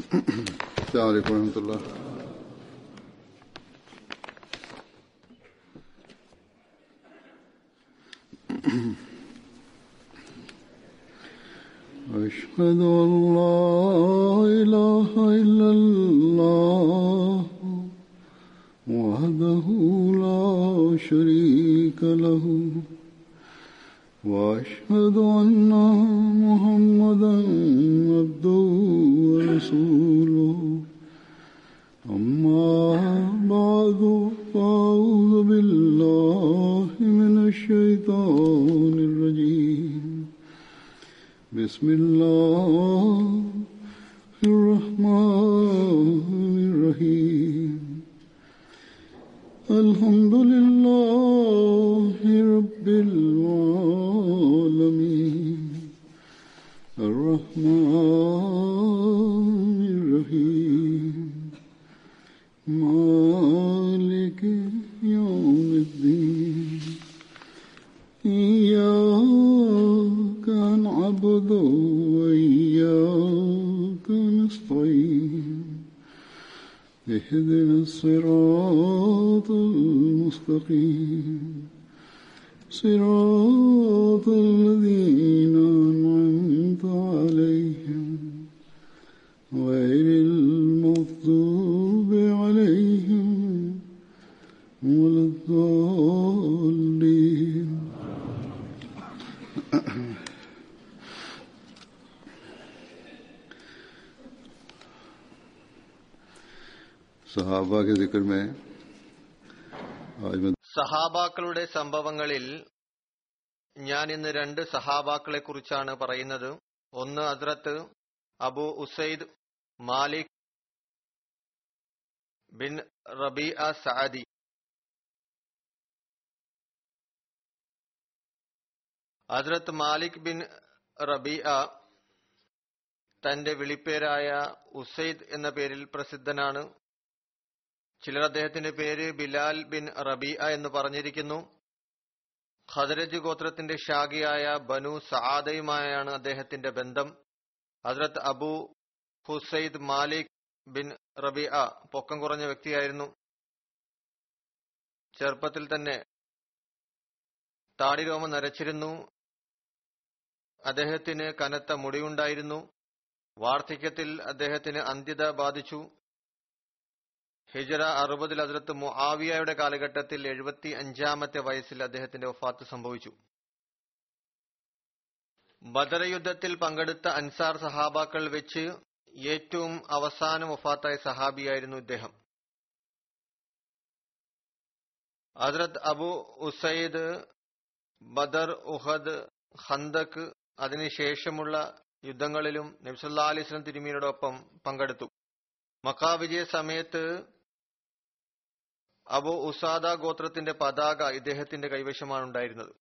السلام عليكم ورحمة الله أشهد أن لا إله إلا الله وحده لا شريك له وأشهد أن محمدا عبده ورسوله أما بعد فأعوذ بالله من الشيطان الرجيم بسم الله الرحمن الرحيم الحمد لله رب العالمين الرحمن الرحيم مالك يوم الدين إياك نعبد وإياك نستعين اهدنا الصراط المستقيم صراط الذين أنعمت عليهم غير المغضوب عليهم ولا الضالين सहाबा के जिक्र में आज मैं സഹാബാക്കളുടെ സംഭവങ്ങളിൽ ഞാൻ ഇന്ന് രണ്ട് സഹാബാക്കളെ കുറിച്ചാണ് പറയുന്നത് ഒന്ന് Hazrat Abu Usaid Malik bin Rabia Saadi Hazrat Malik bin റബിഅ തന്റെ വിളിപ്പേരായ ഉസൈദ് എന്ന പേരിൽ പ്രസിദ്ധനാണ് ചിലർ അദ്ദേഹത്തിന്റെ പേര് ബിലാൽ ബിൻ റബിഅ എന്ന് പറഞ്ഞിരിക്കുന്നു ഖദരജ് ഗോത്രത്തിന്റെ ശാഖയായ ബനു സആദയുമായാണ് അദ്ദേഹത്തിന്റെ ബന്ധം Hazrat Abu Husaid Malik bin Rabia പൊക്കം കുറഞ്ഞ വ്യക്തിയായിരുന്നു ചെറുപ്പത്തിൽ തന്നെ താടിരോമം നരച്ചിരുന്നു അദ്ദേഹത്തിന് കനത്ത മുടിയുണ്ടായിരുന്നു വാർദ്ധക്യത്തിൽ അദ്ദേഹത്തിന് അന്ത്യത ബാധിച്ചു ഹിജറ അറുപതിൽ ഹസ്രത്ത് മുആവിയയുടെ കാലഘട്ടത്തിൽ എഴുപത്തി അഞ്ചാമത്തെ വയസ്സിൽ അദ്ദേഹത്തിന്റെ വഫാത്ത് സംഭവിച്ചു ബദർ യുദ്ധത്തിൽ പങ്കെടുത്ത അൻസാർ സഹാബാക്കൾ വെച്ച് ഏറ്റവും അവസാനം വഫാത്തായ സഹാബിയായിരുന്നു ഇദ്ദേഹം ഹസ്രത്ത് അബു ഉസൈദ് ബദർ ഉഹദ് ഖന്തക് അതിനുശേഷമുള്ള യുദ്ധങ്ങളിലും നബ്സല്ലാ അലിസ്ലം തിരുമീനോടൊപ്പം പങ്കെടുത്തു മക്കാ വിജയ സമയത്ത് അബു ഉസാദ ഗോത്രത്തിന്റെ പതാക ഇദ്ദേഹത്തിന്റെ കൈവശമാണ് ഉണ്ടായിരുന്നത്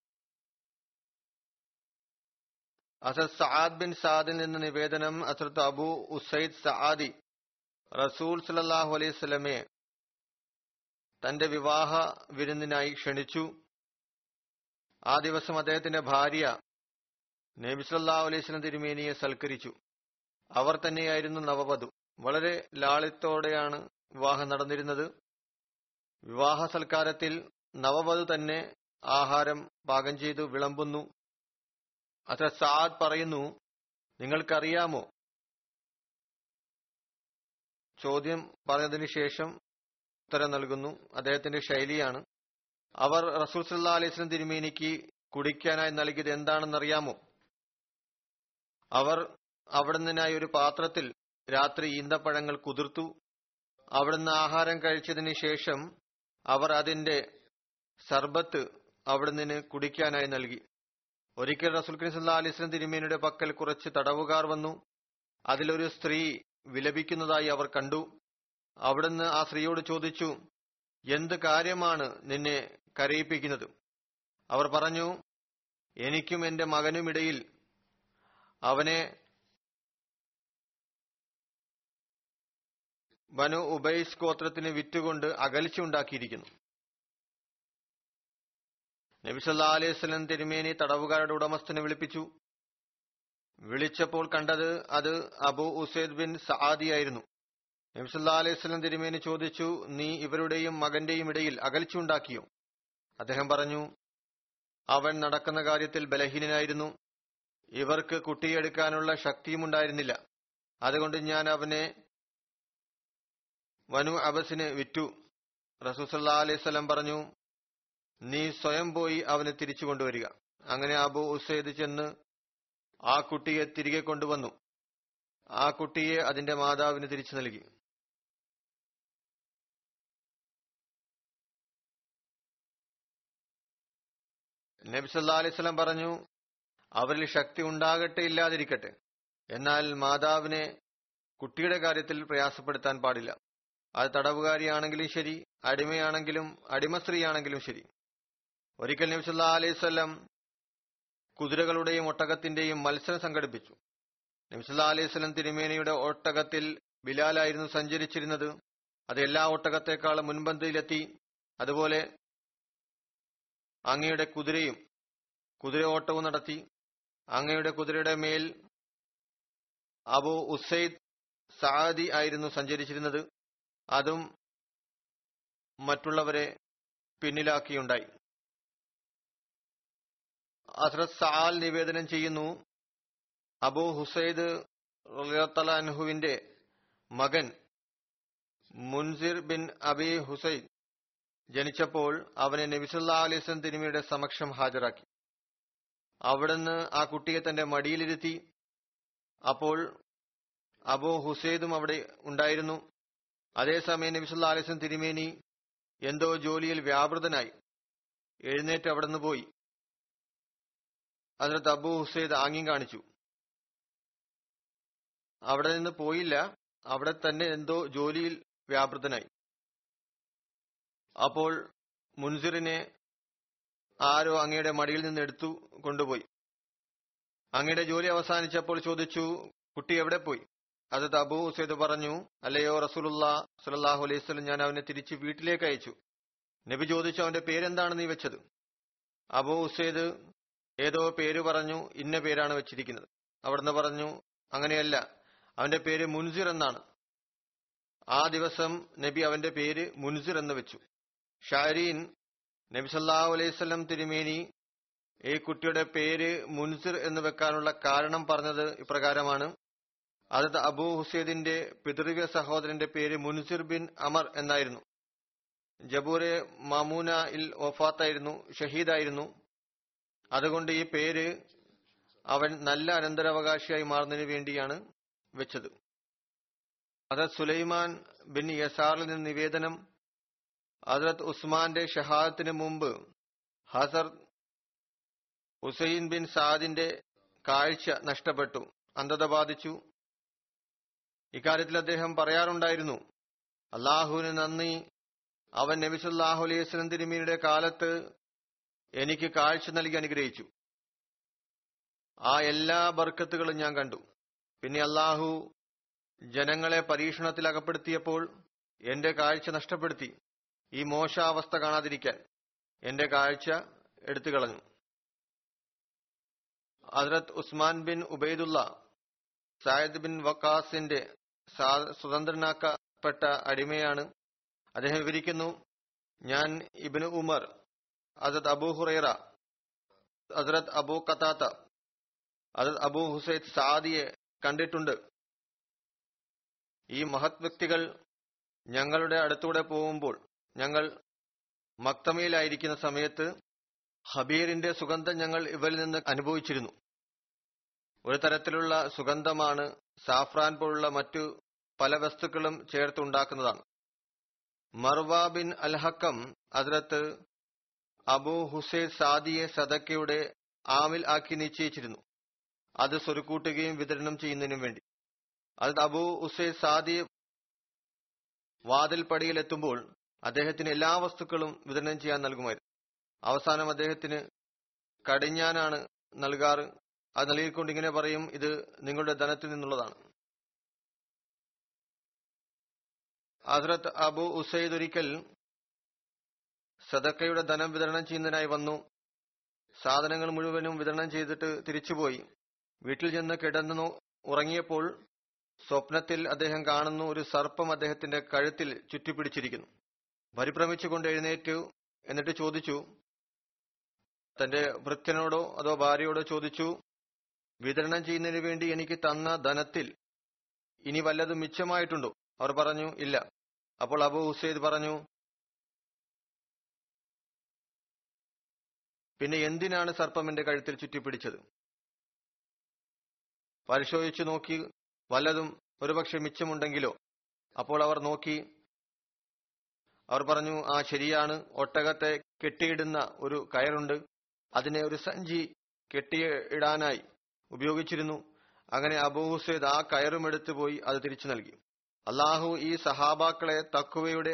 അസദ് സആദ് ബിൻ സാദിൽ നിന്ന് നിവേദനം അസറത്ത് അബു ഉസൈദ് സആദി റസൂൽ സലല്ലാഹു അലൈഹി സ്വലമെ തന്റെ വിവാഹ വിരുന്നിനായി ക്ഷണിച്ചു ആ ദിവസം അദ്ദേഹത്തിന്റെ ഭാര്യ നബി സല്ലല്ലാഹു അലൈഹി സ്വലം തിരുമേനിയെ സൽക്കരിച്ചു അവർ തന്നെയായിരുന്നു നവവധു വളരെ ലാളിത്തോടെയാണ് വിവാഹം നടന്നിരുന്നത് വിവാഹ സൽക്കാരത്തിൽ നവവധു തന്നെ ആഹാരം പാകം ചെയ്തു വിളമ്പുന്നു അത്ര സാദ് പറയുന്നു നിങ്ങൾക്കറിയാമോ ചോദ്യം പറഞ്ഞതിന് ശേഷം ഉത്തരം നൽകുന്നു അദ്ദേഹത്തിന്റെ ശൈലിയാണ് അവർ റസൂൽ സല്ലാ അലൈസ്ലം തിരുമേനിക്ക് കുടിക്കാനായി നൽകിയത് എന്താണെന്നറിയാമോ അവർ അവിടുന്നിനായി ഒരു പാത്രത്തിൽ രാത്രി ഈന്തപ്പഴങ്ങൾ കുതിർത്തു അവിടുന്ന് ആഹാരം കഴിച്ചതിന് ശേഷം അവർ അതിന്റെ സർബത്ത് അവിടുന്ന് കുടിക്കാനായി നൽകി ഒരിക്കൽ റസൂൽ കരീം സല്ലാ അലിസ്ലം തിരുമേനിയുടെ പക്കൽ കുറച്ച് തടവുകാർ വന്നു അതിലൊരു സ്ത്രീ വിലപിക്കുന്നതായി അവർ കണ്ടു അവിടുന്ന് ആ സ്ത്രീയോട് ചോദിച്ചു എന്ത് കാര്യമാണ് നിന്നെ കരയിപ്പിക്കുന്നത് അവർ പറഞ്ഞു എനിക്കും എന്റെ മകനുമിടയിൽ അവനെ ബനു ഉബൈസ് ഗോത്രത്തിന് വിറ്റുകൊണ്ട് അകൽച്ചയുണ്ടാക്കിയിരിക്കുന്നു നബി സല്ലാ അലൈഹി സ്വലം തിരുമേനി തടവുകാരുടെ ഉടമസ്ഥനെ വിളിപ്പിച്ചു വിളിച്ചപ്പോൾ കണ്ടത് അത് അബു ഉസൈദ് ബിൻ സആദിയായിരുന്നു നബ്സല്ലാ അലൈഹി സ്വലം തിരുമേനി ചോദിച്ചു നീ ഇവരുടെയും മകന്റെയും ഇടയിൽ അകൽച്ചുണ്ടാക്കിയോ അദ്ദേഹം പറഞ്ഞു അവൻ നടക്കുന്ന കാര്യത്തിൽ ബലഹീനനായിരുന്നു ഇവർക്ക് കുട്ടിയെടുക്കാനുള്ള ശക്തിയും ഉണ്ടായിരുന്നില്ല അതുകൊണ്ട് ഞാൻ അവനെ വനു അബസിന് വിറ്റു റസൂസല്ലാ അലൈഹി സ്വലം പറഞ്ഞു നീ സ്വയം പോയി അവനെ തിരിച്ചു കൊണ്ടുവരിക അങ്ങനെ അബു ഉസൈദ് ചെന്ന് ആ കുട്ടിയെ തിരികെ കൊണ്ടുവന്നു ആ കുട്ടിയെ അതിന്റെ മാതാവിന് തിരിച്ചു നൽകി നബി സല്ലാ അലൈഹി സ്വലം പറഞ്ഞു അവരിൽ ശക്തി ഉണ്ടാകട്ടെ ഇല്ലാതിരിക്കട്ടെ എന്നാൽ മാതാവിനെ കുട്ടിയുടെ കാര്യത്തിൽ പ്രയാസപ്പെടുത്താൻ പാടില്ല അത് തടവുകാരിയാണെങ്കിലും ശരി അടിമയാണെങ്കിലും അടിമ സ്ത്രീയാണെങ്കിലും ശരി ഒരിക്കൽ നബി സല്ലാ അലൈഹി സ്വലം കുതിരകളുടെയും ഒട്ടകത്തിന്റെയും മത്സരം സംഘടിപ്പിച്ചു നബിസുല്ലാ അലൈഹി സ്വലം തിരുമേനിയുടെ ഒട്ടകത്തിൽ ബിലാലായിരുന്നു സഞ്ചരിച്ചിരുന്നത് അത് എല്ലാ ഒട്ടകത്തെക്കാളും മുൻപന്തിയിലെത്തി അതുപോലെ അങ്ങയുടെ കുതിരയും കുതിര ഓട്ടവും നടത്തി അങ്ങയുടെ കുതിരയുടെ മേൽ അബു ഉസൈദ് സാദി ആയിരുന്നു സഞ്ചരിച്ചിരുന്നത് അതും മറ്റുള്ളവരെ പിന്നിലാക്കിയുണ്ടായി അസ്രത് സആൽ നിവേദനം ചെയ്യുന്നു അബു ഹുസൈദ് അൻഹുവിന്റെ മകൻ മുൻസിർ ബിൻ അബി ഹുസൈൻ ജനിച്ചപ്പോൾ അവനെ നബിസുല്ലാ അലൈസ്ലം തിരുമിയുടെ സമക്ഷം ഹാജരാക്കി അവിടുന്ന് ആ കുട്ടിയെ തന്റെ മടിയിലിരുത്തി അപ്പോൾ അബു ഹുസൈദും അവിടെ ഉണ്ടായിരുന്നു അതേസമയം നബിസുല്ലാ അലൈസ്ലം തിരുമേനി എന്തോ ജോലിയിൽ വ്യാപൃതനായി എഴുന്നേറ്റ് അവിടുന്ന് പോയി അതിനകത്ത് അബു ഹുസൈദ് ആംഗ്യം കാണിച്ചു അവിടെ നിന്ന് പോയില്ല അവിടെ തന്നെ എന്തോ ജോലിയിൽ വ്യാപൃതനായി അപ്പോൾ മുൻസിറിനെ ആരോ അങ്ങയുടെ മടിയിൽ നിന്ന് എടുത്തു കൊണ്ടുപോയി അങ്ങയുടെ ജോലി അവസാനിച്ചപ്പോൾ ചോദിച്ചു കുട്ടി എവിടെ പോയി അത് അബു ഹുസൈദ് പറഞ്ഞു അല്ലയോ റസൂലുള്ള സുലല്ലാഹു അലൈഹി സ്വലം ഞാൻ അവനെ തിരിച്ച് വീട്ടിലേക്ക് അയച്ചു നബി ചോദിച്ചു അവന്റെ പേരെന്താണ് നീ വെച്ചത് അബു ഹുസൈദ് ഏതോ പേര് പറഞ്ഞു ഇന്ന പേരാണ് വെച്ചിരിക്കുന്നത് അവിടുന്ന് പറഞ്ഞു അങ്ങനെയല്ല അവന്റെ പേര് മുൻസിർ എന്നാണ് ആ ദിവസം നബി അവന്റെ പേര് മുൻസിർ എന്ന് വെച്ചു ഷാരീൻ നബി സല്ലാഹു അലൈവല്ലം തിരുമേനി ഈ കുട്ടിയുടെ പേര് മുൻസിർ എന്ന് വെക്കാനുള്ള കാരണം പറഞ്ഞത് ഇപ്രകാരമാണ് അത് അബൂ ഹുസൈദിന്റെ പിതൃവ്യ സഹോദരന്റെ പേര് മുൻസിർ ബിൻ അമർ എന്നായിരുന്നു ജബൂറെ മാമൂന ഇൽ വഫാത്തായിരുന്നു ഷഹീദായിരുന്നു അതുകൊണ്ട് ഈ പേര് അവൻ നല്ല അനന്തരാവകാശിയായി മാറുന്നതിന് വേണ്ടിയാണ് വെച്ചത് ഹസരത് സുലൈമാൻ ബിൻ യസാറിൽ നിന്ന് നിവേദനം ഹസരത് ഉസ്മാന്റെ ഷഹാദത്തിന് മുമ്പ് ഹസർ ഹുസൈൻ ബിൻ സാദിന്റെ കാഴ്ച നഷ്ടപ്പെട്ടു അന്ധത ബാധിച്ചു ഇക്കാര്യത്തിൽ അദ്ദേഹം പറയാറുണ്ടായിരുന്നു അള്ളാഹുവിന് നന്ദി അവൻ നബിസുല്ലാഹു അലൈഹി സ്വലം തിരുമീനിയുടെ കാലത്ത് എനിക്ക് കാഴ്ച നൽകി അനുഗ്രഹിച്ചു ആ എല്ലാ ബർക്കത്തുകളും ഞാൻ കണ്ടു പിന്നെ അള്ളാഹു ജനങ്ങളെ പരീക്ഷണത്തിൽ അകപ്പെടുത്തിയപ്പോൾ എന്റെ കാഴ്ച നഷ്ടപ്പെടുത്തി ഈ മോശാവസ്ഥ കാണാതിരിക്കാൻ എന്റെ കാഴ്ച എടുത്തു കളഞ്ഞു Hazrat Usman bin Ubaidullah Saad bin വക്കാസിന്റെ സ്വതന്ത്രനാക്കപ്പെട്ട അടിമയാണ് അദ്ദേഹം വിവരിക്കുന്നു ഞാൻ ഇബിന് ഉമർ ഹസരത് അബു ഹുറൈറ ഹസരത് അബു കത്താത്ത ഹസരത് അബു ഹുസൈദ് സാദിയെ കണ്ടിട്ടുണ്ട് ഈ മഹത് വ്യക്തികൾ ഞങ്ങളുടെ അടുത്തൂടെ പോകുമ്പോൾ ഞങ്ങൾ മക്തമയിലായിരിക്കുന്ന സമയത്ത് ഹബീറിന്റെ സുഗന്ധം ഞങ്ങൾ ഇവരിൽ നിന്ന് അനുഭവിച്ചിരുന്നു ഒരു തരത്തിലുള്ള സുഗന്ധമാണ് സാഫ്രാൻ പോലുള്ള മറ്റു പല വസ്തുക്കളും ചേർത്തുണ്ടാക്കുന്നതാണ് മർവ ബിൻ അൽഹക്കം അതിരത്ത് അബു ഹുസൈൻ സാദിയെ സദക്കയുടെ ആമിൽ ആക്കി നിശ്ചയിച്ചിരുന്നു അത് സ്വരുക്കൂട്ടുകയും വിതരണം ചെയ്യുന്നതിനും വേണ്ടി അത് അബു ഹുസൈൻ സാദി വാതിൽപ്പടിയിലെത്തുമ്പോൾ അദ്ദേഹത്തിന് എല്ലാ വസ്തുക്കളും വിതരണം ചെയ്യാൻ നൽകുമായിരുന്നു അവസാനം അദ്ദേഹത്തിന് കടിഞ്ഞാനാണ് നൽകാറ് അത് നൽകിക്കൊണ്ട് ഇങ്ങനെ പറയും ഇത് നിങ്ങളുടെ ധനത്തിൽ നിന്നുള്ളതാണ് ഹസ്രത്ത് അബു ഉസൈദ് ഒരിക്കൽ സദക്കയുടെ ധനം വിതരണം ചെയ്യുന്നതിനായി വന്നു സാധനങ്ങൾ മുഴുവനും വിതരണം ചെയ്തിട്ട് തിരിച്ചുപോയി വീട്ടിൽ ചെന്ന് കിടന്നു ഉറങ്ങിയപ്പോൾ സ്വപ്നത്തിൽ അദ്ദേഹം കാണുന്നു ഒരു സർപ്പം അദ്ദേഹത്തിന്റെ കഴുത്തിൽ ചുറ്റിപ്പിടിച്ചിരിക്കുന്നു പരിഭ്രമിച്ചുകൊണ്ട് എഴുന്നേറ്റു എന്നിട്ട് ചോദിച്ചു തന്റെ ഭൃത്യനോടോ അതോ ഭാര്യയോടോ ചോദിച്ചു വിതരണം ചെയ്യുന്നതിന് വേണ്ടി എനിക്ക് തന്ന ധനത്തിൽ ഇനി വല്ലതും മിച്ചമായിട്ടുണ്ടോ അവർ പറഞ്ഞു ഇല്ല അപ്പോൾ അബു ഹുസൈദ് പറഞ്ഞു പിന്നെ എന്തിനാണ് സർപ്പം എന്റെ കഴുത്തിൽ ചുറ്റിപ്പിടിച്ചത് പരിശോധിച്ചു നോക്കി വല്ലതും ഒരുപക്ഷെ മിച്ചമുണ്ടെങ്കിലോ അപ്പോൾ അവർ നോക്കി അവർ പറഞ്ഞു ആ ശരിയാണ് ഒട്ടകത്തെ കെട്ടിയിടുന്ന ഒരു കയറുണ്ട് അതിനെ ഒരു സഞ്ചി കെട്ടിയിടാനായി ഉപയോഗിച്ചിരുന്നു അങ്ങനെ അബൂ ഹുസൈദ് ആ കയറും എടുത്തു പോയി അത് തിരിച്ചു നൽകി അള്ളാഹു ഈ സഹാബാക്കളെ തക്കുവയുടെ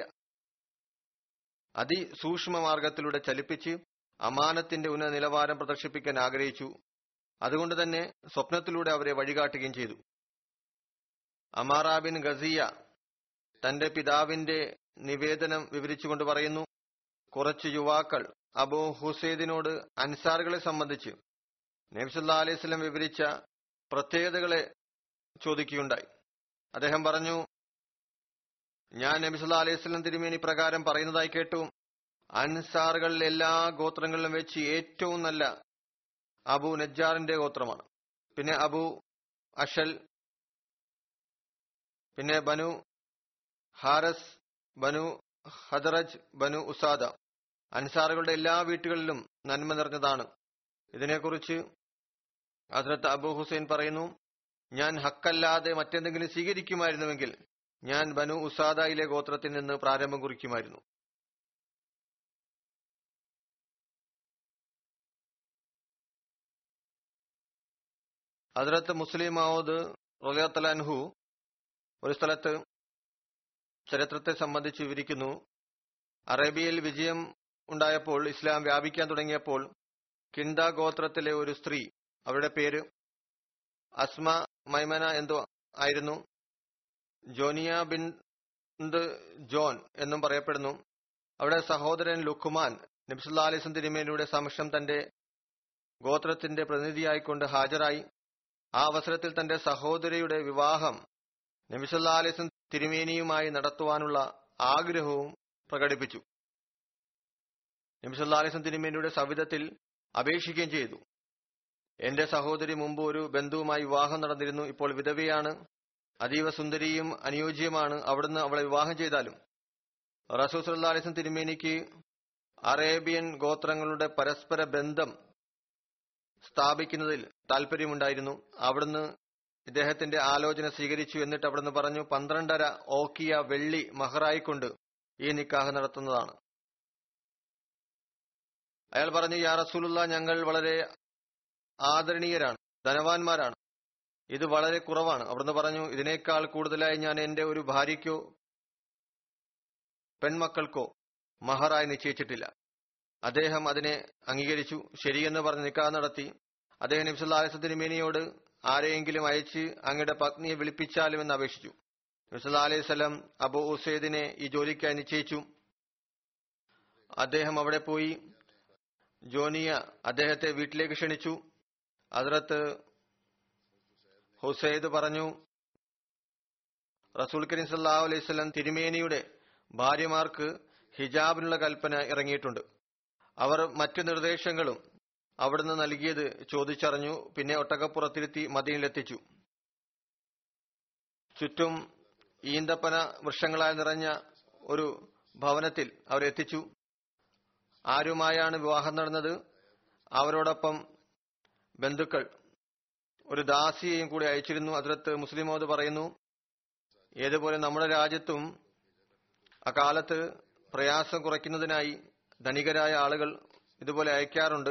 അതിസൂക്ഷ്മ മാർഗത്തിലൂടെ ചലിപ്പിച്ച് അമാനത്തിന്റെ ഉന്നത നിലവാരം പ്രദർശിപ്പിക്കാൻ ആഗ്രഹിച്ചു അതുകൊണ്ട് തന്നെ സ്വപ്നത്തിലൂടെ അവരെ വഴികാട്ടുകയും ചെയ്തു അമാറ ബിൻ ഗസിയ തന്റെ പിതാവിന്റെ നിവേദനം വിവരിച്ചുകൊണ്ട് പറയുന്നു കുറച്ച് യുവാക്കൾ അബൂ ഹുസൈദിനോട് അൻസാറുകളെ സംബന്ധിച്ച് നബ്സുല്ലാ അലൈഹി സ്വലം വിവരിച്ച പ്രത്യേകതകളെ ചോദിക്കുകയുണ്ടായി അദ്ദേഹം പറഞ്ഞു ഞാൻ നബിസുല്ലാ അലൈഹി സ്വലം തിരുമേനി പ്രകാരം പറയുന്നതായി കേട്ടു അൻസാറുകളിലെ എല്ലാ ഗോത്രങ്ങളിലും വെച്ച് ഏറ്റവും നല്ല അബു നജ്ജാറിന്റെ ഗോത്രമാണ് പിന്നെ അബു അഷൽ പിന്നെ ബനു ഹാരസ് ബനു ഹദറജ് ബനു ഉസാദ അൻസാറുകളുടെ എല്ലാ വീട്ടുകളിലും നന്മ നിറഞ്ഞതാണ് ഇതിനെക്കുറിച്ച് ഹസ്രത്ത് അബു ഹുസൈൻ പറയുന്നു ഞാൻ ഹക്കല്ലാതെ മറ്റെന്തെങ്കിലും സ്വീകരിക്കുമായിരുന്നുവെങ്കിൽ ഞാൻ ബനു ഉസാദയിലെ ഗോത്രത്തിൽ നിന്ന് പ്രാരംഭം കുറിക്കുമായിരുന്നു ഹസ്രത്ത് മുസ്ലിം മാവൂദ് റൊലിയത്തലാൻഹു ഒരു സ്ഥലത്ത് ചരിത്രത്തെ സംബന്ധിച്ച് വിവരിക്കുന്നു അറേബ്യയിൽ വിജയം ഉണ്ടായപ്പോൾ ഇസ്ലാം വ്യാപിക്കാൻ തുടങ്ങിയപ്പോൾ കിണ്ട ഗോത്രത്തിലെ ഒരു സ്ത്രീ അവരുടെ പേര് അസ്മ മൈമന എന്തോ ആയിരുന്നു ജോനിയ ബിൻ ജോൺ എന്നും പറയപ്പെടുന്നു അവിടെ സഹോദരൻ ലുഖ്മാൻ നബ്സുല്ലാ അലിസ്ലം തിരുമേനിയുടെ സമക്ഷം തന്റെ ഗോത്രത്തിന്റെ പ്രതിനിധിയായിക്കൊണ്ട് ഹാജരായി ആ അവസരത്തിൽ തന്റെ സഹോദരിയുടെ വിവാഹം നബിസല്ലാ അലിസ്ലം തിരുമേനിയുമായി നടത്തുവാനുള്ള ആഗ്രഹവും പ്രകടിപ്പിച്ചു നബിസല്ലാ അലിസ്ലം തിരുമേനിയുടെ സവിധത്തിൽ അപേക്ഷിക്കുകയും ചെയ്തു എന്റെ സഹോദരി മുമ്പ് ഒരു ബന്ധുവുമായി വിവാഹം നടന്നിരുന്നു ഇപ്പോൾ വിധവയാണ് അതീവ സുന്ദരിയും അനുയോജ്യമാണ് അവിടുന്ന് അവളെ വിവാഹം ചെയ്താലും റസൂസ് അലിസ്ലം തിരുമേനിക്ക് അറേബ്യൻ ഗോത്രങ്ങളുടെ പരസ്പര ബന്ധം സ്ഥാപിക്കുന്നതിൽ താല്പര്യമുണ്ടായിരുന്നു അവിടുന്ന് ഇദ്ദേഹത്തിന്റെ ആലോചന സ്വീകരിച്ചു എന്നിട്ട് അവിടുന്ന് പറഞ്ഞു പന്ത്രണ്ടര ഓക്കിയ വെള്ളി മഹറായിക്കൊണ്ട് ഈ നിക്കാഹ് നടത്തുന്നതാണ് അയാൾ പറഞ്ഞു യാ റസൂലുള്ള ഞങ്ങൾ വളരെ ആദരണീയരാണ് ധനവാന്മാരാണ് ഇത് വളരെ കുറവാണ് അവിടുന്ന് പറഞ്ഞു ഇതിനേക്കാൾ കൂടുതലായി ഞാൻ എന്റെ ഒരു ഭാര്യയ്ക്കോ പെൺമക്കൾക്കോ മഹറായി നിശ്ചയിച്ചിട്ടില്ല അദ്ദേഹം അതിനെ അംഗീകരിച്ചു ശരിയെന്ന് പറഞ്ഞ് നിക്കാഹ് നടത്തി അദ്ദേഹം നബ്സുല്ലാ അലൈഹി തിരുമേനിയോട് ആരെയെങ്കിലും അയച്ച് അങ്ങയുടെ പത്നിയെ വിളിപ്പിച്ചാലുമെന്ന് അപേക്ഷിച്ചു നബ്സുല്ലാ അലൈഹി സ്വലം അബു ഉസൈദിനെ ഈ ജോലിക്കായി നിശ്ചയിച്ചു അദ്ദേഹം അവിടെ പോയി ജോനിയ അദ്ദേഹത്തെ വീട്ടിലേക്ക് ക്ഷണിച്ചു അതിർത്ത് ഹുസൈദ് പറഞ്ഞു റസൂൽ കരീം സല്ലാഹു അലൈഹി സ്വലം തിരുമേനിയുടെ ഭാര്യമാർക്ക് ഹിജാബിനുള്ള കൽപ്പന ഇറങ്ങിയിട്ടുണ്ട് അവർ മറ്റു നിർദ്ദേശങ്ങളും അവിടുന്ന് നൽകിയത് ചോദിച്ചറിഞ്ഞു പിന്നെ ഒട്ടകപ്പുറത്തിരുത്തി മദീനിലെത്തിച്ചു ചുറ്റും ഈന്തപ്പന വൃക്ഷങ്ങളാൽ നിറഞ്ഞ ഒരു ഭവനത്തിൽ അവരെത്തിച്ചു ആരുമായാണ് വിവാഹം നടന്നത് അവരോടൊപ്പം ബന്ധുക്കൾ ഒരു ദാസിയെയും കൂടി അയച്ചിരുന്നു അതിലത്ത് മുസ്ലിമോദ് പറയുന്നു ഏതുപോലെ നമ്മുടെ രാജ്യത്തും അക്കാലത്ത് പ്രയാസം കുറയ്ക്കുന്നതിനായി ധനികരായ ആളുകൾ ഇതുപോലെ അയക്കാറുണ്ട്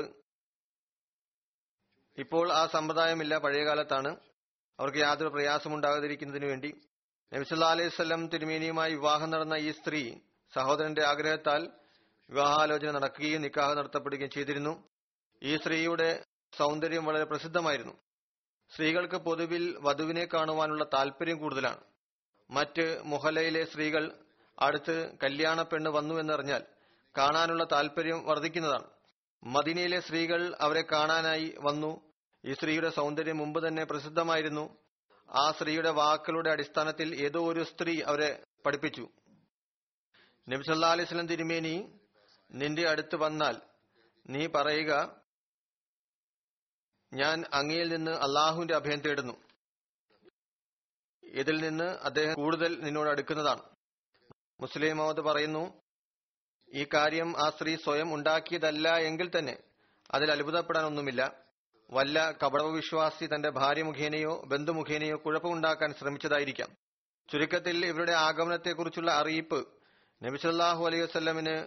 ഇപ്പോൾ ആ സമ്പ്രദായമില്ല പഴയകാലത്താണ് അവർക്ക് യാതൊരു പ്രയാസമുണ്ടാകാതിരിക്കുന്നതിന് വേണ്ടി നബിസല്ലാ അലൈഹി സ്വലം തിരുമേനിയുമായി വിവാഹം നടന്ന ഈ സ്ത്രീ സഹോദരന്റെ ആഗ്രഹത്താൽ വിവാഹാലോചന നടക്കുകയും നിക്കാഹ് നടത്തപ്പെടുകയും ചെയ്തിരുന്നു ഈ സ്ത്രീയുടെ സൗന്ദര്യം വളരെ പ്രസിദ്ധമായിരുന്നു സ്ത്രീകൾക്ക് പൊതുവിൽ വധുവിനെ കാണുവാനുള്ള താല്പര്യം കൂടുതലാണ് മറ്റ് മുഹലയിലെ സ്ത്രീകൾ അടുത്ത് കല്യാണ പെണ്ണ് വന്നു എന്നറിഞ്ഞാൽ കാണാനുള്ള താല്പര്യം വർദ്ധിക്കുന്നതാണ് മദീനയിലെ സ്ത്രീകൾ അവരെ കാണാനായി വന്നു ഈ സ്ത്രീയുടെ സൗന്ദര്യം മുമ്പ് തന്നെ പ്രസിദ്ധമായിരുന്നു ആ സ്ത്രീയുടെ വാക്കുകളുടെ അടിസ്ഥാനത്തിൽ ഏതോ ഒരു സ്ത്രീ അവരെ പഠിപ്പിച്ചു നബി സല്ലാ അലൈഹി സ്വലം തിരുമേനി നിന്റെ അടുത്ത് വന്നാൽ നീ പറയുക ഞാൻ അങ്ങയിൽ നിന്ന് അള്ളാഹുവിന്റെ അഭയം തേടുന്നു ഇതിൽ നിന്ന് അദ്ദേഹം കൂടുതൽ നിന്നോട് അടുക്കുന്നതാണ് മുസ്ലിം മഹമ്മദ് പറയുന്നു ഈ കാര്യം ആ സ്ത്രീ സ്വയം ഉണ്ടാക്കിയതല്ല എങ്കിൽ തന്നെ അതിൽ അത്ഭുതപ്പെടാനൊന്നുമില്ല വല്ല കപടവ വിശ്വാസി തന്റെ ഭാര്യ മുഖേനയോ ബന്ധുമുഖേനയോ കുഴപ്പമുണ്ടാക്കാൻ ശ്രമിച്ചതായിരിക്കാം ചുരുക്കത്തിൽ ഇവരുടെ ആഗമനത്തെക്കുറിച്ചുള്ള അറിയിപ്പ് നബി സല്ലാഹു അലൈഹി വസ്ലമിന്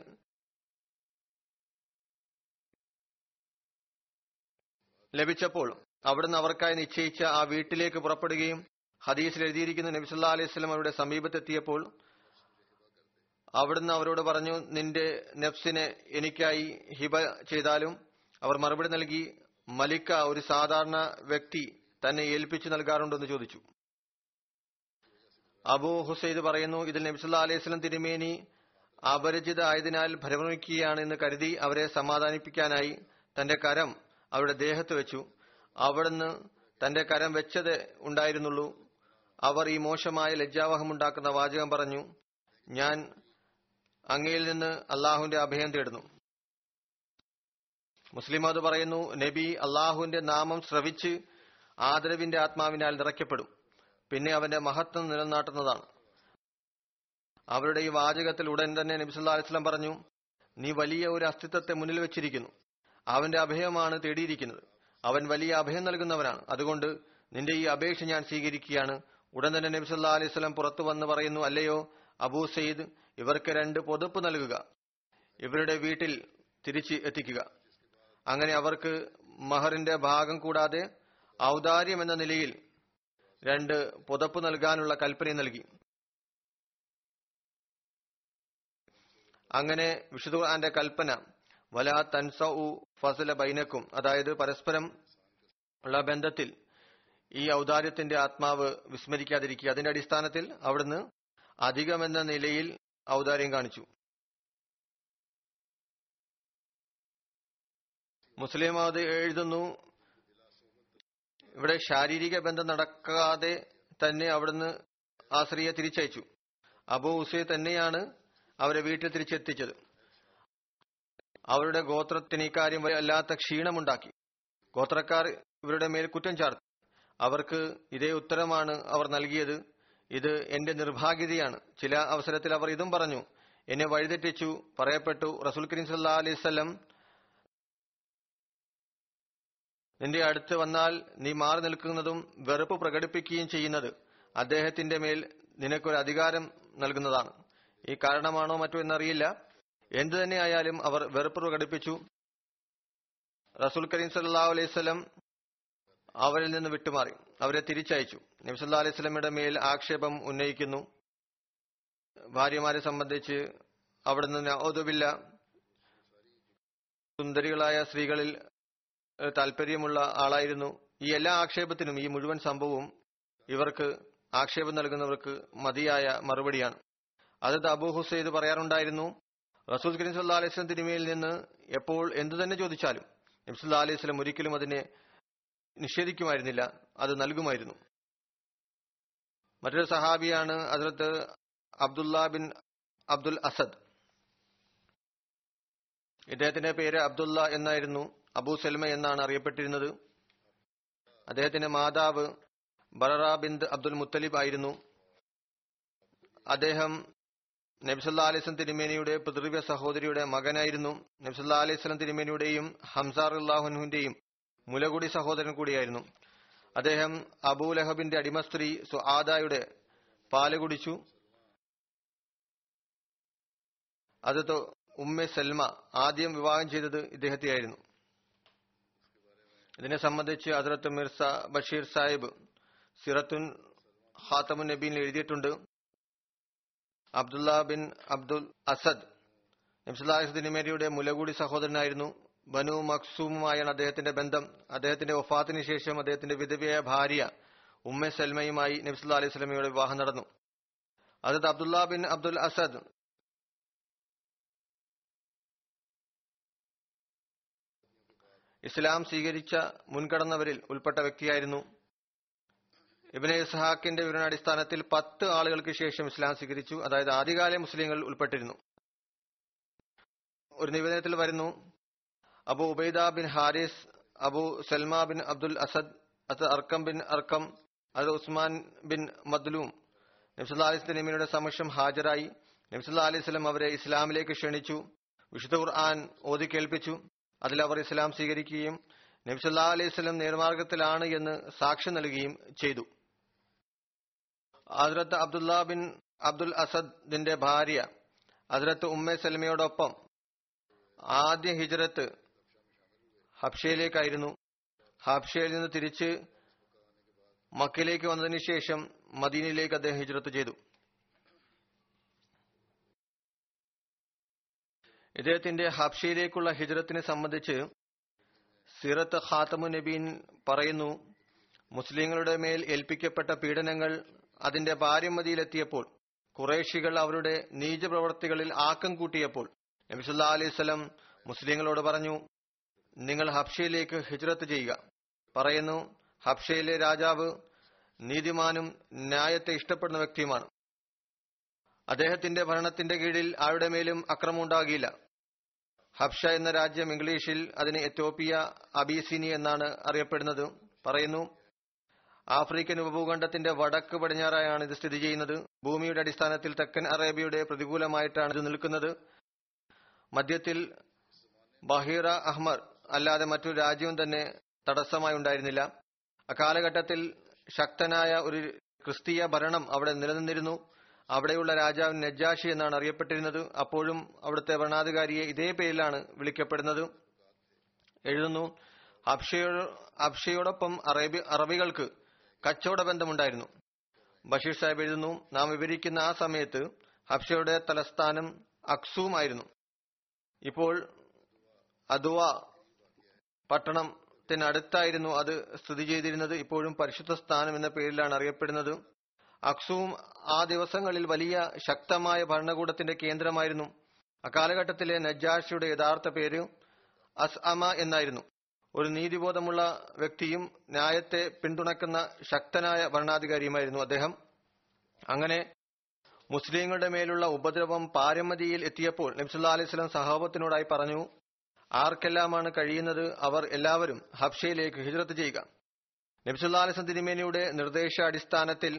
ലഭിച്ചപ്പോൾ അവിടുന്ന് അവർക്കായി നിശ്ചയിച്ച ആ വീട്ടിലേക്ക് പുറപ്പെടുകയും ഹദീസിൽ എഴുതിയിരിക്കുന്ന നബി സല്ലാ അലൈഹി സ്വലം അവരുടെ സമീപത്തെത്തിയപ്പോൾ അവിടുന്ന് അവരോട് പറഞ്ഞു നിന്റെ നെഫ്സിനെ എനിക്കായി ഹിബ ചെയ്താലും അവർ മറുപടി നൽകി മലിക്ക ഒരു സാധാരണ വ്യക്തി തന്നെ ഏൽപ്പിച്ചു നൽകാറുണ്ടെന്ന് ചോദിച്ചു അബു ഹുസൈദ് പറയുന്നു ഇതിൽ നബിസുല്ലാ അലൈഹി സ്വലം തിരുമേനി അപരിചിത ആയതിനാൽ ഭ്രമിക്കുകയാണ് എന്ന് കരുതി അവരെ സമാധാനിപ്പിക്കാനായി തന്റെ കരം അവരുടെ ദേഹത്ത് വെച്ചു അവിടുന്ന് തന്റെ കരം വെച്ചത് ഉണ്ടായിരുന്നുള്ളൂ അവർ ഈ മോശമായ ലജ്ജാവഹമുണ്ടാക്കുന്ന വാചകം പറഞ്ഞു ഞാൻ അങ്ങയിൽ നിന്ന് അള്ളാഹുവിന്റെ അഭയം തേടുന്നു മുസ്ലിം അത് പറയുന്നു നബി അള്ളാഹുവിന്റെ നാമം ശ്രവിച്ച് ആദരവിന്റെ ആത്മാവിനാൽ നിറയ്ക്കപ്പെടും പിന്നെ അവന്റെ മഹത്വം നിലനാട്ടുന്നതാണ് അവരുടെ ഈ വാചകത്തിൽ ഉടൻ തന്നെ നബി സല്ലാ അലിസ്ലാം പറഞ്ഞു നീ വലിയ ഒരു അസ്തിത്വത്തെ മുന്നിൽ വെച്ചിരിക്കുന്നു അവന്റെ അഭയമാണ് തേടിയിരിക്കുന്നത് അവൻ വലിയ അഭയം നൽകുന്നവനാണ് അതുകൊണ്ട് നിന്റെ ഈ അപേക്ഷ ഞാൻ സ്വീകരിക്കുകയാണ് ഉടൻ തന്നെ നബി സല്ലാ അലൈഹി സ്വലം പുറത്തു വന്ന് പറയുന്നു അല്ലയോ അബൂ സയ്യിദ് ഇവർക്ക് രണ്ട് പൊതുപ്പ് നൽകുക ഇവരുടെ വീട്ടിൽ തിരിച്ച് എത്തിക്കുക അങ്ങനെ അവർക്ക് മഹറിന്റെ ഭാഗം കൂടാതെ ഔദാര്യം എന്ന നിലയിൽ രണ്ട് പുതപ്പ് നൽകാനുള്ള കൽപ്പന നൽകി അങ്ങനെ വിശുദ്ധ ഖുർആന്റെ കൽപ്പന വല തൻസ ഫസല ബൈനക്കും അതായത് പരസ്പരം ഉള്ള ബന്ധത്തിൽ ഈ ഔദാര്യത്തിന്റെ ആത്മാവ് വിസ്മരിക്കാതിരിക്കുക അതിന്റെ അടിസ്ഥാനത്തിൽ അവിടുന്ന് അധികമെന്ന നിലയിൽ ഔദാര്യം കാണിച്ചു മുസ്ലിം അത് എഴുതുന്നു ഇവിടെ ശാരീരിക ബന്ധം നടക്കാതെ തന്നെ അവിടുന്ന് ആ സ്ത്രീയെ തിരിച്ചയച്ചു അബു ഹുസൈ തന്നെയാണ് അവരെ വീട്ടിൽ തിരിച്ചെത്തിച്ചത് അവരുടെ ഗോത്രത്തിന് ഇക്കാര്യം വല്ലാത്ത ക്ഷീണമുണ്ടാക്കി ഗോത്രക്കാർ ഇവരുടെ മേൽ കുറ്റം ചാർത്തി അവർക്ക് ഇതേ ഉത്തരമാണ് അവർ നൽകിയത് ഇത് എന്റെ നിർഭാഗ്യതയാണ് ചില അവസരത്തിൽ അവർ ഇതും പറഞ്ഞു എന്നെ വഴിതെറ്റിച്ചു പറയപ്പെട്ടു റസൂൽ കരീം സല്ലാ അലൈവല്ലം നിന്റെ അടുത്ത് വന്നാൽ നീ മാറി നിൽക്കുന്നതും വെറുപ്പ് പ്രകടിപ്പിക്കുകയും ചെയ്യുന്നത് അദ്ദേഹത്തിന്റെ മേൽ നിനക്കൊരു അധികാരം നൽകുന്നതാണ് ഈ കാരണമാണോ മറ്റോ എന്നറിയില്ല എന്തു തന്നെ ആയാലും അവർ വെറുപ്പ് പ്രകടിപ്പിച്ചു റസൂൽ കരീം സല്ലാ അലൈവല്ലം അവരിൽ നിന്ന് വിട്ടുമാറി അവരെ തിരിച്ചയച്ചു നബ്സല്ലാ അലൈഹി സ്വലമിയുടെ മേൽ ആക്ഷേപം ഉന്നയിക്കുന്നു ഭാര്യമാരെ സംബന്ധിച്ച് അവിടുന്ന് ഔതുബില്ല സുന്ദരികളായ സ്ത്രീകളിൽ താല്പര്യമുള്ള ആളായിരുന്നു ഈ എല്ലാ ആക്ഷേപത്തിനും ഈ മുഴുവൻ സംഭവവും ഇവർക്ക് ആക്ഷേപം നൽകുന്നവർക്ക് മതിയായ മറുപടിയാണ് അത് അബൂ ഹുസൈദ് പറയാറുണ്ടായിരുന്നു റസൂൽ കരീം സല്ലാ അലൈഹി സ്വലം തിരുമയിൽ നിന്ന് എപ്പോൾ എന്തു തന്നെ ചോദിച്ചാലും നബ്സുല്ലാ അലൈഹി സ്വലം ഒരിക്കലും അതിനെ നിഷേധിക്കുമായിരുന്നില്ല അത് നൽകുമായിരുന്നു മറ്റൊരു സഹാബിയാണ് അതിലത്ത് അബ്ദുല്ല ബിൻ അബ്ദുൽ അസദ് ഇദ്ദേഹത്തിന്റെ പേര് അബ്ദുല്ല എന്നായിരുന്നു അബൂ സൽമ എന്നാണ് അറിയപ്പെട്ടിരുന്നത് അദ്ദേഹത്തിന്റെ മാതാവ് ബററ ബിന്ദ് അബ്ദുൽ മുത്തലിബ് ആയിരുന്നു അദ്ദേഹം നബ്സല്ലാ അലൈസ്ലം തിരുമേനിയുടെ പിതൃവ്യ സഹോദരിയുടെ മകനായിരുന്നു നബ്സല്ലാ അലൈസ്ലം തിരുമേനിയുടെയും ഹംസാർ അള്ളാഹുനുവിന്റെയും മുലകുടി സഹോദരൻ കൂടിയായിരുന്നു അദ്ദേഹം അബൂലഹബിന്റെ അടിമസ്ത്രീ സുആദായുടെ പാല് കുടിച്ചു അത് ഉമ്മെ സൽമ ആദ്യം വിവാഹം ചെയ്തത് ഇദ്ദേഹത്തെയായിരുന്നു ഇതിനെ സംബന്ധിച്ച് ഹസരത്ത് മിർസ ബഷീർ സാഹിബ് സിറത്തുൻ ഖാത്തമുൻ നബീനിൽ എഴുതിയിട്ടുണ്ട് അബ്ദുല്ല ബിൻ അബ്ദുൽ അസദ് നബ്സുല്ലാഹി തിരുമേരിയുടെ മുലകൂടി സഹോദരനായിരുന്നു ബനു മക്സൂമുമായാണ് അദ്ദേഹത്തിന്റെ ബന്ധം അദ്ദേഹത്തിന്റെ വഫാത്തിന് ശേഷം അദ്ദേഹത്തിന്റെ വിധവയായ ഭാര്യ ഉമ്മ സൽമയുമായി നബ്സുല്ലാ അലൈഹി സ്വലമയുടെ വിവാഹം നടന്നു അതത് Abdullah bin Abdul Asad Islam സ്വീകരിച്ച മുൻകടന്നവരിൽ ഉൾപ്പെട്ട വ്യക്തിയായിരുന്നു ഇബിനെ ഇസ്ഹാക്കിന്റെ വിവരണാടിസ്ഥാനത്തിൽ പത്ത് ആളുകൾക്ക് ശേഷം ഇസ്ലാം സ്വീകരിച്ചു അതായത് ആദ്യകാല മുസ്ലിങ്ങൾ ഉൾപ്പെട്ടിരുന്നു ഒരു നിവേദനത്തിൽ വരുന്നു Abu Ubaida bin Haris Abu Salma bin Abdul Asad അത് അർക്കം ബിൻ അർക്കം അത് ഉസ്മാൻ ബിൻ മദ്ലൂം നബ്സുല്ലാ അലൈഹി സ്വലമിയുടെ സമക്ഷം ഹാജരായി നബ്സുല്ലാ അലൈഹി സ്വലം അവരെ ഇസ്ലാമിലേക്ക് ക്ഷണിച്ചു വിശുദ്ധ ഖുർആൻ ഓതി കേൾപ്പിച്ചു അതിൽ അവർ ഇസ്ലാം സ്വീകരിക്കുകയും നബ്സുല്ലാ അലൈഹി സ്വലം നേർമാർഗത്തിലാണ് എന്ന് സാക്ഷ്യം നൽകുകയും ചെയ്തു ഹസ്രത്ത് അബ്ദുല്ല ബിൻ അബ്ദുൽ അസദിന്റെ ഭാര്യ ഹസ്രത്ത് ഉമ്മെ സൽമയോടൊപ്പം ആദ്യ ഹിജറത്ത് ഹബ്ഷയിലേക്കായിരുന്നു ഹബ്ഷയിൽ നിന്ന് തിരിച്ച് മക്കയിലേക്ക് വന്നതിന് ശേഷം മദീനയിലേക്ക് അദ്ദേഹം ഹിജ്രത്ത് ചെയ്തു ഇദ്ദേഹത്തിന്റെ ഹബ്ഷയിലേക്കുള്ള ഹിജ്രത്തിനെ സംബന്ധിച്ച് സിറത്ത് ഖാത്തമു നബീൻ പറയുന്നു മുസ്ലിങ്ങളുടെ മേൽ ഏൽപ്പിക്കപ്പെട്ട പീഡനങ്ങൾ അതിന്റെ പാരമ്യതയിലെത്തിയപ്പോൾ കുറേശികൾ അവരുടെ നീചപ്രവർത്തികളിൽ ആക്കം കൂട്ടിയപ്പോൾ നബിസുല്ലാ അലൈഹി സ്വലം മുസ്ലിങ്ങളോട് പറഞ്ഞു നിങ്ങൾ ഹബ്ഷയിലേക്ക് ഹിജ്രത്ത് ചെയ്യുക പറയുന്നു ഹബ്ഷയിലെ രാജാവ് നീതിമാനും ന്യായത്തെ ഇഷ്ടപ്പെടുന്ന വ്യക്തിയുമാണ് അദ്ദേഹത്തിന്റെ ഭരണത്തിന്റെ കീഴിൽ ആരുടെ മേലും അക്രമം ഉണ്ടാകില്ല ഹബ്ഷ എന്ന രാജ്യം ഇംഗ്ലീഷിൽ അതിന് എത്യോപ്യ അബീസിനി എന്നാണ് അറിയപ്പെടുന്നത് പറയുന്നു ആഫ്രിക്കൻ ഉപഭൂഖണ്ഡത്തിന്റെ വടക്ക് പടിഞ്ഞാറായാണ് ഇത് സ്ഥിതി ചെയ്യുന്നത് ഭൂമിയുടെ അടിസ്ഥാനത്തിൽ തെക്കൻ അറേബ്യയുടെ പ്രതികൂലമായിട്ടാണ് ഇത് നിൽക്കുന്നത് മധ്യത്തിൽ ബഹീറ അഹ്മർ അല്ലാതെ മറ്റൊരു രാജ്യവും തന്നെ തടസ്സമായി ഉണ്ടായിരുന്നില്ല അക്കാലഘട്ടത്തിൽ ശക്തനായ ഒരു ക്രിസ്തീയ ഭരണം അവിടെ നിലനിന്നിരുന്നു അവിടെയുള്ള രാജാവ് നജാഷി എന്നാണ് അറിയപ്പെട്ടിരുന്നത് അപ്പോഴും അവിടുത്തെ ഭരണാധികാരിയെ ഇതേ പേരിലാണ് വിളിക്കപ്പെടുന്നത് എഴുതുന്നു അബ്ഷയോ അബ്ഷയോടൊപ്പം അറേബ്യ അറബികൾക്ക് കച്ചവട ബന്ധമുണ്ടായിരുന്നു ബഷീർ സാഹിബ് എഴുതുന്നു നാം വിവരിക്കുന്ന ആ സമയത്ത് ഹബ്ഷയുടെ തലസ്ഥാനം അക്സൂം ആയിരുന്നു ഇപ്പോൾ അദുവ പട്ടണത്തിനടുത്തായിരുന്നു അത് സ്ഥിതി ചെയ്തിരുന്നത് ഇപ്പോഴും പരിശുദ്ധ സ്ഥാനം എന്ന പേരിലാണ് അറിയപ്പെടുന്നത് അക്സൂം ആ ദിവസങ്ങളിൽ വലിയ ശക്തമായ ഭരണകൂടത്തിന്റെ കേന്ദ്രമായിരുന്നു അക്കാലഘട്ടത്തിലെ നജാഷിയുടെ യഥാർത്ഥ പേര് അസ് അമ എന്നായിരുന്നു ഒരു നീതിബോധമുള്ള വ്യക്തിയും ന്യായത്തെ പിന്തുണക്കുന്ന ശക്തനായ ഭരണാധികാരിയുമായിരുന്നു അദ്ദേഹം അങ്ങനെ മുസ്ലിങ്ങളുടെ മേലുള്ള ഉപദ്രവം പാരമതിയിൽ എത്തിയപ്പോൾ നബ്സുല്ലാ അലൈഹി സ്വലം സഹാബത്തിനോടായി പറഞ്ഞു ആർക്കെല്ലാമാണ് കഴിയുന്നത് അവർ എല്ലാവരും ഹബ്ഷയിലേക്ക് ഹിജ്രത്ത് ചെയ്യുക നബ്സുല്ലാ അലൈഹി തിരുമേനിയുടെ നിർദ്ദേശാടിസ്ഥാനത്തിൽ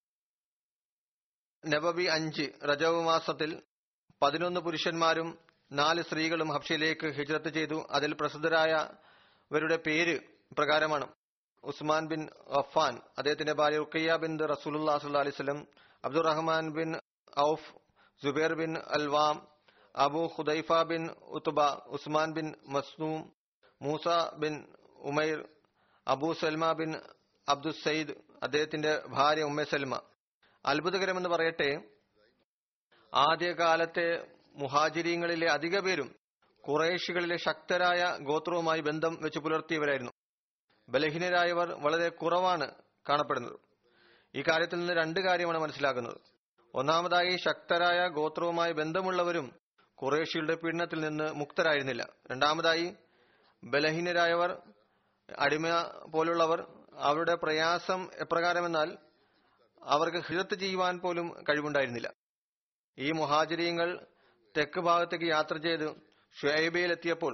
നബബി അഞ്ച് റജവ് മാസത്തിൽ പതിനൊന്ന് പുരുഷന്മാരും നാല് സ്ത്രീകളും ഹബ്ഷയിലേക്ക് ഹിജ്രത്ത് ചെയ്തു അതിൽ പ്രസിദ്ധരായവരുടെ പേര് പ്രകാരമാണ് ഉസ്മാൻ ബിൻ അഫാൻ അദ്ദേഹത്തിന്റെ ഭാര്യ റുക്കയ്യ ബിൻ റസൂലുല്ലാ സല്ലല്ലാഹു അലൈഹി വസല്ലം Abdurrahman bin Auf Jubair bin Alawam Abu Hudaifa bin Utba Usman bin Masnoom Musa bin Umair Abu Salma bin Abdul Sayyid അദ്ദേഹത്തിന്റെ ഭാര്യ ഉമ്മ സൽമ അത്ഭുതകരമെന്ന് പറയട്ടെ ആദ്യകാലത്തെ മുഹാജിരീങ്ങളിലെ അധിക പേരും കുറേശികളിലെ ശക്തരായ ഗോത്രവുമായി ബന്ധം വെച്ച് പുലർത്തിയവരായിരുന്നു ബലഹീനരായവർ വളരെ കുറവാണ് കാണപ്പെടുന്നത് ഈ കാര്യത്തിൽ നിന്ന് രണ്ട് കാര്യമാണ് മനസ്സിലാക്കുന്നത് ഒന്നാമതായി ശക്തരായ ഗോത്രവുമായി ബന്ധമുള്ളവരും കുറേശിയുടെ പീഡനത്തിൽ നിന്ന് മുക്തരായിരുന്നില്ല രണ്ടാമതായി ബലഹീനരായവർ അടിമ പോലുള്ളവർ അവരുടെ പ്രയാസം എപ്രകാരമെന്നാൽ അവർക്ക് ഹിഴത്ത് ചെയ്യുവാൻ പോലും കഴിവുണ്ടായിരുന്നില്ല ഈ മുഹാചര്യങ്ങൾ തെക്ക് ഭാഗത്തേക്ക് യാത്ര ചെയ്ത് ഷുഐബയിലെത്തിയപ്പോൾ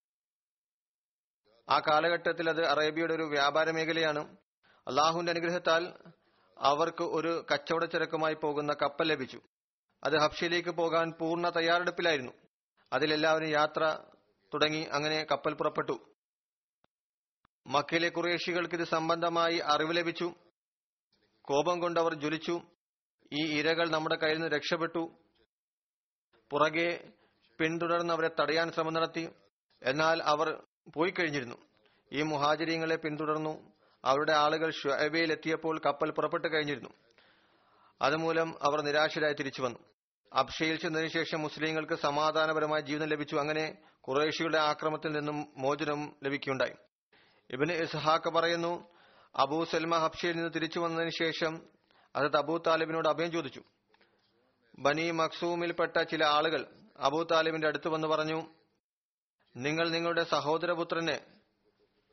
ആ കാലഘട്ടത്തിൽ അത് അറേബ്യയുടെ ഒരു വ്യാപാര മേഖലയാണ് അള്ളാഹുവിന്റെ അനുഗ്രഹത്താൽ അവർക്ക് ഒരു കച്ചവട ചരക്കുമായി പോകുന്ന കപ്പൽ ലഭിച്ചു അത് ഹബ്ഷയിലേക്ക് പോകാൻ പൂർണ്ണ തയ്യാറെടുപ്പിലായിരുന്നു അതിലെല്ലാവരും യാത്ര തുടങ്ങി അങ്ങനെ കപ്പൽ പുറപ്പെട്ടു മക്കയിലെ കുറേശികൾക്ക് ഇത് സംബന്ധമായി അറിവ് ലഭിച്ചു കോപം കൊണ്ട് അവർ ജ്വലിച്ചു ഈ ഇരകൾ നമ്മുടെ കയ്യിൽ നിന്ന് രക്ഷപ്പെട്ടു പുറകെ പിന്തുടർന്ന് അവരെ തടയാൻ ശ്രമം നടത്തി എന്നാൽ അവർ പോയി കഴിഞ്ഞിരുന്നു ഈ മുഹാചര്യങ്ങളെ പിന്തുടർന്നു അവരുടെ ആളുകൾ ഷുഅബയിൽ എത്തിയപ്പോൾ കപ്പൽ പുറപ്പെട്ടു കഴിഞ്ഞിരുന്നു അതുമൂലം അവർ നിരാശരായി തിരിച്ചു വന്നു അബ്ഷയിൽ ചെന്നതിനു ശേഷം മുസ്ലിങ്ങൾക്ക് സമാധാനപരമായ ജീവിതം ലഭിച്ചു അങ്ങനെ കുറേശിയുടെ ആക്രമത്തിൽ നിന്നും മോചനം ലഭിക്കുകയുണ്ടായി ഇബിന് ഇസ്ഹാക്ക് പറയുന്നു അബൂ സൽമ ഹബ്ഷയിൽ നിന്ന് തിരിച്ചു വന്നതിന് ശേഷം അതത് അബൂ താലിബിനോട് അഭയം ചോദിച്ചു ബനി മക്സൂമിൽപ്പെട്ട ചില ആളുകൾ അബൂ താലിബിന്റെ അടുത്ത് വന്ന് പറഞ്ഞു നിങ്ങൾ നിങ്ങളുടെ സഹോദരപുത്രനെ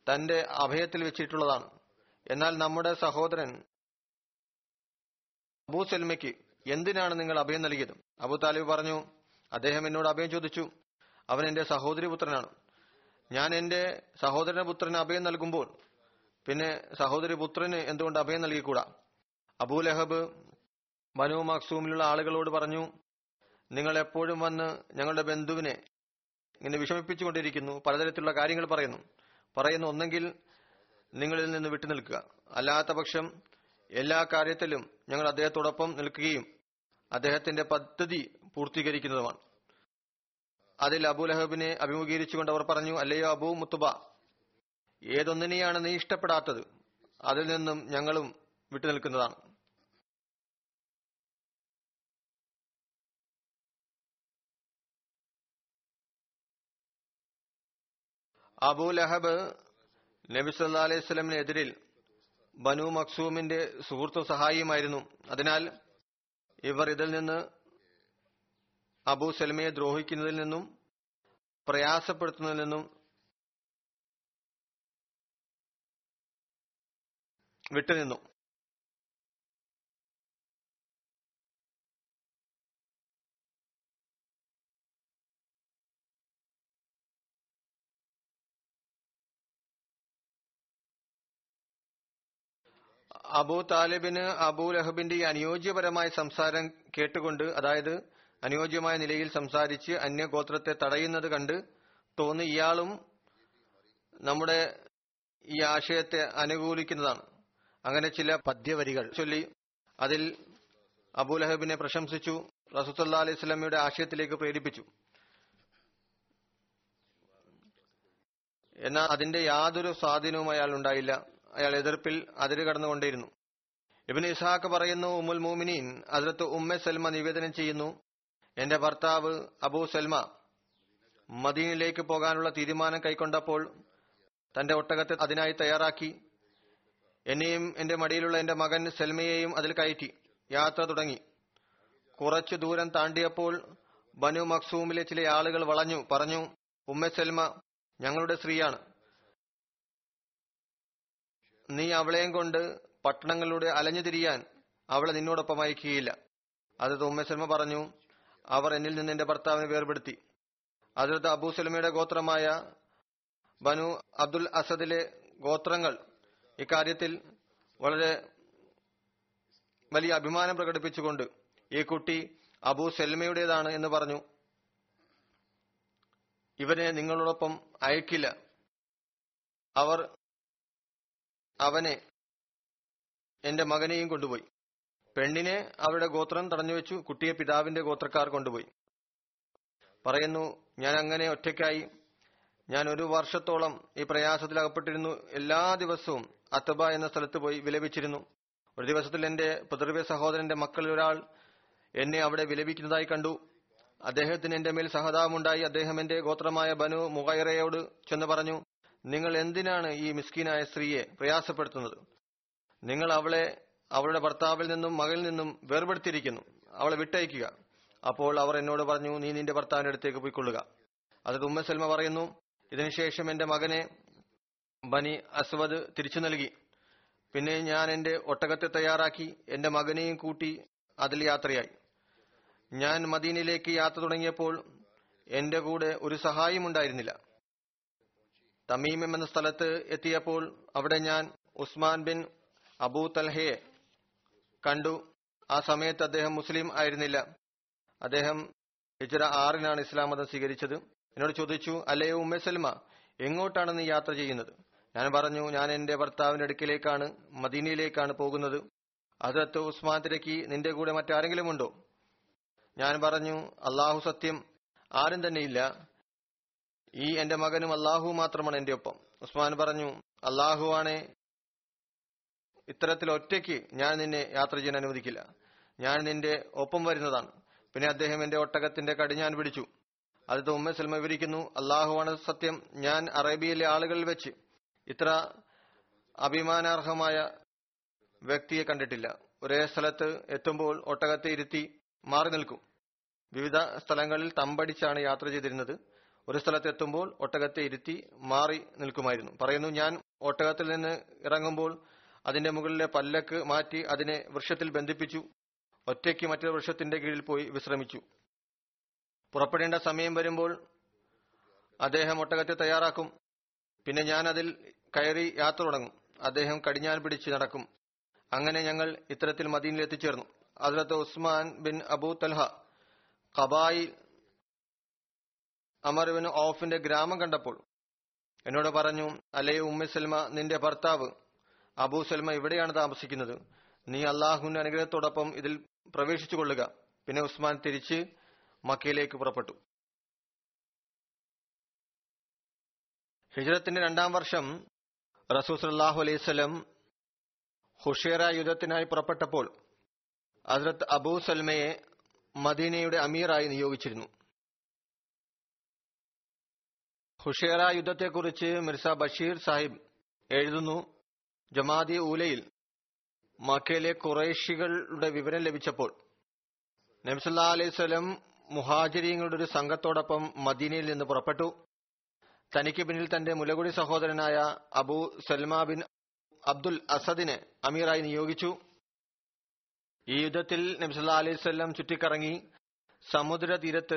തന്റെ അഭയത്തിൽ വെച്ചിട്ടുള്ളതാണ് എന്നാൽ നമ്മുടെ സഹോദരൻ അബൂ സൽമയ്ക്ക് എന്തിനാണ് നിങ്ങൾ അഭയം നൽകിയത് അബു താലിബ് പറഞ്ഞു അദ്ദേഹം എന്നോട് അഭയം ചോദിച്ചു അവൻ എന്റെ സഹോദരി പുത്രനാണ് ഞാൻ എന്റെ സഹോദരന്റെ പുത്രന് അഭയം നൽകുമ്പോൾ പിന്നെ സഹോദരി പുത്രന് എന്തുകൊണ്ട് അഭയം നൽകിക്കൂടാ അബൂ ലഹബ് ബനു മക്സൂമിലുള്ള ആളുകളോട് പറഞ്ഞു നിങ്ങൾ എപ്പോഴും വന്ന് ഞങ്ങളുടെ ബന്ധുവിനെ ഇങ്ങനെ വിഷമിപ്പിച്ചുകൊണ്ടിരിക്കുന്നു പലതരത്തിലുള്ള കാര്യങ്ങൾ പറയുന്നു പറയുന്നു ഒന്നെങ്കിൽ നിങ്ങളിൽ നിന്ന് വിട്ടുനിൽക്കുക അല്ലാത്ത പക്ഷം എല്ലാ കാര്യത്തിലും ഞങ്ങൾ അദ്ദേഹത്തോടൊപ്പം നിൽക്കുകയും അദ്ദേഹത്തിന്റെ പദ്ധതി പൂർത്തീകരിക്കുന്നതുമാണ് അതിൽ അബൂ ലഹബിനെ അഭിമുഖീകരിച്ചുകൊണ്ട് അവർ പറഞ്ഞു അല്ലയോ അബൂ മുത്തുബ ഏതൊന്നിനെയാണ് നീ ഇഷ്ടപ്പെടാത്തത് അതിൽ നിന്നും ഞങ്ങളും വിട്ടുനിൽക്കുന്നതാണ് അബൂ ലഹബ് നബി സല്ലാ അലൈഹി സ്വലമിനെതിരിൽ ബനു മക്സൂമിന്റെ സുഹൃത്തും സഹായിയുമായിരുന്നു അതിനാൽ ഇവർ ഇതിൽ നിന്ന് അബൂ സലമയെ ദ്രോഹിക്കുന്നതിൽ നിന്നും പ്രയാസപ്പെടുത്തുന്നതിൽ നിന്നും വിട്ടുനിന്നു അബൂ താലിബിന് അബൂ ലഹബിന്റെ ഈ അനുയോജ്യപരമായ സംസാരം കേട്ടുകൊണ്ട് അതായത് അനുയോജ്യമായ നിലയിൽ സംസാരിച്ച് അന്യഗോത്രത്തെ തടയുന്നത് കണ്ട് തോന്നി ഇയാളും നമ്മുടെ ഈ ആശയത്തെ അനുകൂലിക്കുന്നതാണ് അങ്ങനെ ചില പദ്യവരികൾ ചൊല്ലി അതിൽ അബൂലഹബിനെ പ്രശംസിച്ചു റസൂസല്ലാ അലൈഹി സ്വലമയുടെ ആശയത്തിലേക്ക് പ്രേരിപ്പിച്ചു എന്നാൽ അതിന്റെ യാതൊരു സ്വാധീനവും അയാൾ ഉണ്ടായില്ല അയാൾ എതിർപ്പിൽ അതിര് കടന്നുകൊണ്ടേയിരുന്നു ഇബിൻ ഇസ്ഹാഖ് പറയുന്നു ഉമ്മുൽ മോമിനീൻ അതിർത്ത് ഉമ്മ സൽമ നിവേദനം ചെയ്യുന്നു എന്റെ ഭർത്താവ് അബൂ സൽമ മദീനിലേക്ക് പോകാനുള്ള തീരുമാനം കൈക്കൊണ്ടപ്പോൾ തന്റെ ഒട്ടകത്തെ അതിനായി തയ്യാറാക്കി എന്നെയും എന്റെ മടിയിലുള്ള എന്റെ മകൻ സെൽമയെയും അതിൽ കയറ്റി യാത്ര തുടങ്ങി കുറച്ചു ദൂരം താണ്ടിയപ്പോൾ ബനു മക്സൂമിലെ ചില ആളുകൾ വളഞ്ഞു പറഞ്ഞു ഉമ്മ സെൽമ ഞങ്ങളുടെ സ്ത്രീയാണ് നീ അവളെയും കൊണ്ട് പട്ടണങ്ങളിലൂടെ അലഞ്ഞു തിരിയാൻ അവളെ നിന്നോടൊപ്പം അയക്കുകയില്ല അത് ഉമ്മ സൽമ പറഞ്ഞു അവർ എന്നിൽ നിന്ന് എന്റെ ഭർത്താവിനെ വേർപെടുത്തി അതിർത്ത് അബൂ സലമയുടെ ഗോത്രമായ ബനു അബ്ദുൽ അസദിലെ ഗോത്രങ്ങൾ ഇക്കാര്യത്തിൽ വളരെ വലിയ അഭിമാനം പ്രകടിപ്പിച്ചുകൊണ്ട് ഈ കുട്ടി അബൂ സെൽമയുടേതാണ് എന്ന് പറഞ്ഞു ഇവനെ നിങ്ങളോടൊപ്പം അയക്കില്ല അവർ അവനെ എന്റെ മകനെയും കൊണ്ടുപോയി പെണ്ണിനെ അവരുടെ ഗോത്രം തടഞ്ഞു വെച്ചു കുട്ടിയെ പിതാവിന്റെ ഗോത്രക്കാർ കൊണ്ടുപോയി പറയുന്നു ഞാൻ അങ്ങനെ ഒറ്റയ്ക്കായി ഞാൻ ഒരു വർഷത്തോളം ഈ പ്രയാസത്തിൽ അകപ്പെട്ടിരുന്നു എല്ലാ ദിവസവും അത്തബ എന്ന സ്ഥലത്ത് പോയി വിലപിച്ചിരുന്നു ഒരു ദിവസത്തിൽ എന്റെ പിതൃവ്യ സഹോദരന്റെ മക്കളിൽ ഒരാൾ എന്നെ അവിടെ വിലപിക്കുന്നതായി കണ്ടു അദ്ദേഹത്തിന് എന്റെ മേൽ സഹതാപമുണ്ടായി അദ്ദേഹം എന്റെ ഗോത്രമായ ബനു മുഗൈറയോട് ചെന്ന് പറഞ്ഞു നിങ്ങൾ എന്തിനാണ് ഈ മിസ്കീനായ സ്ത്രീയെ പ്രയാസപ്പെടുത്തുന്നത് നിങ്ങൾ അവളെ അവളുടെ ഭർത്താവിൽ നിന്നും മകളിൽ നിന്നും വേർപെടുത്തിയിരിക്കുന്നു അവളെ വിട്ടയക്കുക അപ്പോൾ അവർ എന്നോട് പറഞ്ഞു നീ നിന്റെ ഭർത്താവിന്റെ അടുത്തേക്ക് പോയിക്കൊള്ളുക അത് ഉമ്മ സൽമ പറയുന്നു ഇതിനുശേഷം എന്റെ മകനെ ബനി അസ്വദ് തിരിച്ചു നൽകി പിന്നെ ഞാൻ എന്റെ ഒട്ടകത്തെ തയ്യാറാക്കി എന്റെ മകനെയും കൂട്ടി അതിൽ യാത്രയായി ഞാൻ മദീനയിലേക്ക് യാത്ര തുടങ്ങിയപ്പോൾ എന്റെ കൂടെ ഒരു സഹായം ഉണ്ടായിരുന്നില്ല തമീമം എന്ന സ്ഥലത്ത് എത്തിയപ്പോൾ അവിടെ ഞാൻ ഉസ്മാൻ ബിൻ അബൂ തൽഹയെ കണ്ടു ആ സമയത്ത് അദ്ദേഹം മുസ്ലിം ആയിരുന്നില്ല അദ്ദേഹം ഹിജറ ആറിനാണ് ഇസ്ലാം മതം സ്വീകരിച്ചത് എന്നോട് ചോദിച്ചു അല്ലയോ ഉമ്മ സൽമ എങ്ങോട്ടാണ് നീ യാത്ര ചെയ്യുന്നത് ഞാൻ പറഞ്ഞു ഞാൻ എന്റെ ഭർത്താവിന്റെ അടുക്കിലേക്കാണ് മദീനയിലേക്കാണ് പോകുന്നത് അതിർത്ത് ഉസ്മാൻ തിരക്കി നിന്റെ കൂടെ മറ്റാരെങ്കിലും ഉണ്ടോ ഞാൻ പറഞ്ഞു അള്ളാഹു സത്യം ആരും തന്നെയില്ല ഈ എന്റെ മകനും അള്ളാഹു മാത്രമാണ് എന്റെ ഒപ്പം ഉസ്മാൻ പറഞ്ഞു അള്ളാഹുവാണെ ഇത്തരത്തിൽ ഒറ്റയ്ക്ക് ഞാൻ നിന്നെ യാത്ര ചെയ്യാൻ അനുവദിക്കില്ല ഞാൻ നിന്റെ ഒപ്പം വരുന്നതാണ് പിന്നെ അദ്ദേഹം എന്റെ ഒട്ടകത്തിന്റെ കടിഞ്ഞാൻ പിടിച്ചു അത് ഉമ്മ സൽമ വിവരിക്കുന്നു അള്ളാഹുവാണ് സത്യം ഞാൻ അറേബ്യയിലെ ആളുകളിൽ വെച്ച് ഇത്ര അഭിമാനാർഹമായ വ്യക്തിയെ കണ്ടിട്ടില്ല ഒരേ സ്ഥലത്ത് എത്തുമ്പോൾ ഒട്ടകത്തെ ഇരുത്തി മാറി നിൽക്കും വിവിധ സ്ഥലങ്ങളിൽ തമ്പടിച്ചാണ് യാത്ര ചെയ്തിരുന്നത് ഒരു സ്ഥലത്തെത്തുമ്പോൾ ഒട്ടകത്തെ ഇരുത്തി മാറി നിൽക്കുമായിരുന്നു പറയുന്നു ഞാൻ ഒട്ടകത്തിൽ നിന്ന് ഇറങ്ങുമ്പോൾ അതിന്റെ മുകളിലെ പല്ലക്ക് മാറ്റി അതിനെ വൃക്ഷത്തിൽ ബന്ധിപ്പിച്ചു ഒറ്റയ്ക്ക് മറ്റൊരു വൃക്ഷത്തിന്റെ കീഴിൽ പോയി വിശ്രമിച്ചു പുറപ്പെടേണ്ട സമയം വരുമ്പോൾ അദ്ദേഹം ഒട്ടകത്തെ തയ്യാറാക്കും പിന്നെ ഞാൻ അതിൽ കയറി യാത്ര തുടങ്ങും അദ്ദേഹം കടിഞ്ഞാൻ പിടിച്ച് നടക്കും അങ്ങനെ ഞങ്ങൾ ഇത്തരത്തിൽ മദീനിൽ എത്തിച്ചേർന്നു അതിലത്ത് ഉസ്മാൻ ബിൻ അബൂ തൽഹ ഖബായി അമർ ബിൻ ഔഫിന്റെ ഗ്രാമം കണ്ടപ്പോൾ എന്നോട് പറഞ്ഞു അലേ ഉമ്മ സൽമ നിന്റെ ഭർത്താവ് അബൂ സൽമ ഇവിടെയാണ് താമസിക്കുന്നത് നീ അള്ളാഹുവിന്റെ അനുഗ്രഹത്തോടൊപ്പം ഇതിൽ പ്രവേശിച്ചു കൊള്ളുക പിന്നെ ഉസ്മാൻ തിരിച്ച് മക്കയിലേക്ക് പുറപ്പെട്ടു ഹിജ്റത്തിന്റെ രണ്ടാം വർഷം റസൂൽ സല്ലാഹു അലൈവലം ഹുഷേറ യുദ്ധത്തിനായി പുറപ്പെട്ടപ്പോൾ ഹസ്രത്ത് അബൂ സൽമയെ മദീനയുടെ അമീറായി നിയോഗിച്ചിരുന്നു ഹുഷേറ യുദ്ധത്തെക്കുറിച്ച് മിർസ ബഷീർ സാഹിബ് എഴുതുന്നു ജമാദി ഊലയിൽ മക്കയിലെ കുറേശികളുടെ വിവരം ലഭിച്ചപ്പോൾ നബ്സല്ലാ അലൈഹി സ്വലം മുഹാജിരിങ്ങളുടെ ഒരു സംഘത്തോടൊപ്പം മദീനയിൽ നിന്ന് പുറപ്പെട്ടു തനിക്ക് പിന്നിൽ തന്റെ മുലകുടി സഹോദരനായ അബൂ സൽമ ബിൻ അബ്ദുൽ അസദിനെ അമീറായി നിയോഗിച്ചു ഈ യുദ്ധത്തിൽ നബ്സല്ലാ അലൈഹി സ്വല്ലം ചുറ്റിക്കറങ്ങി സമുദ്ര തീരത്ത്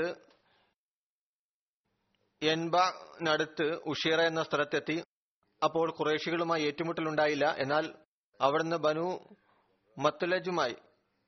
എൻബനടുത്ത് ഉഷീറ എന്ന സ്ഥലത്തെത്തി അപ്പോൾ കുറേശികളുമായി ഏറ്റുമുട്ടലുണ്ടായില്ല എന്നാൽ അവിടുന്ന് ബനു മത്തുലജുമായി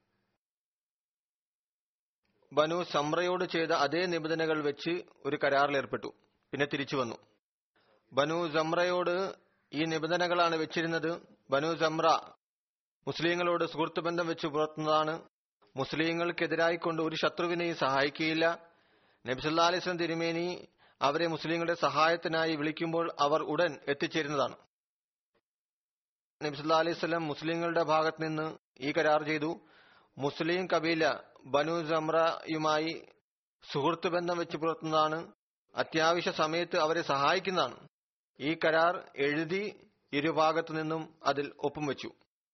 ബനു സംറയോട് ചെയ്ത അതേ നിബന്ധനകൾ വെച്ച് ഒരു കരാറിൽ ഏർപ്പെട്ടു പിന്നെ തിരിച്ചു വന്നു ബനു സംറയോട് ഈ നിബന്ധനകളാണ് വെച്ചിരുന്നത് ബനു സംറ മുസ്ലിങ്ങളോട് സുഹൃത്ത് ബന്ധം വെച്ച് പുലർത്തുന്നതാണ് മുസ്ലിങ്ങൾക്കെതിരായി കൊണ്ട് ഒരു ശത്രുവിനെയും സഹായിക്കുകയില്ല നബിസല്ലാ അലിസ്ലം തിരുമേനി അവരെ മുസ്ലിങ്ങളുടെ സഹായത്തിനായി വിളിക്കുമ്പോൾ അവർ ഉടൻ എത്തിച്ചേരുന്നതാണ് നബിസല്ലാ അലൈവല്ലം മുസ്ലിങ്ങളുടെ ഭാഗത്ത് നിന്ന് ഈ കരാർ ചെയ്തു മുസ്ലിം കബീല ബനു സമ്രയുമായി സുഹൃത്ത് ബന്ധം വെച്ച് പുലർത്തുന്നതാണ് അത്യാവശ്യ സമയത്ത് അവരെ സഹായിക്കുന്നതാണ് ഈ കരാർ എഴുതി ഇരുഭാഗത്തു നിന്നും അതിൽ ഒപ്പും വെച്ചു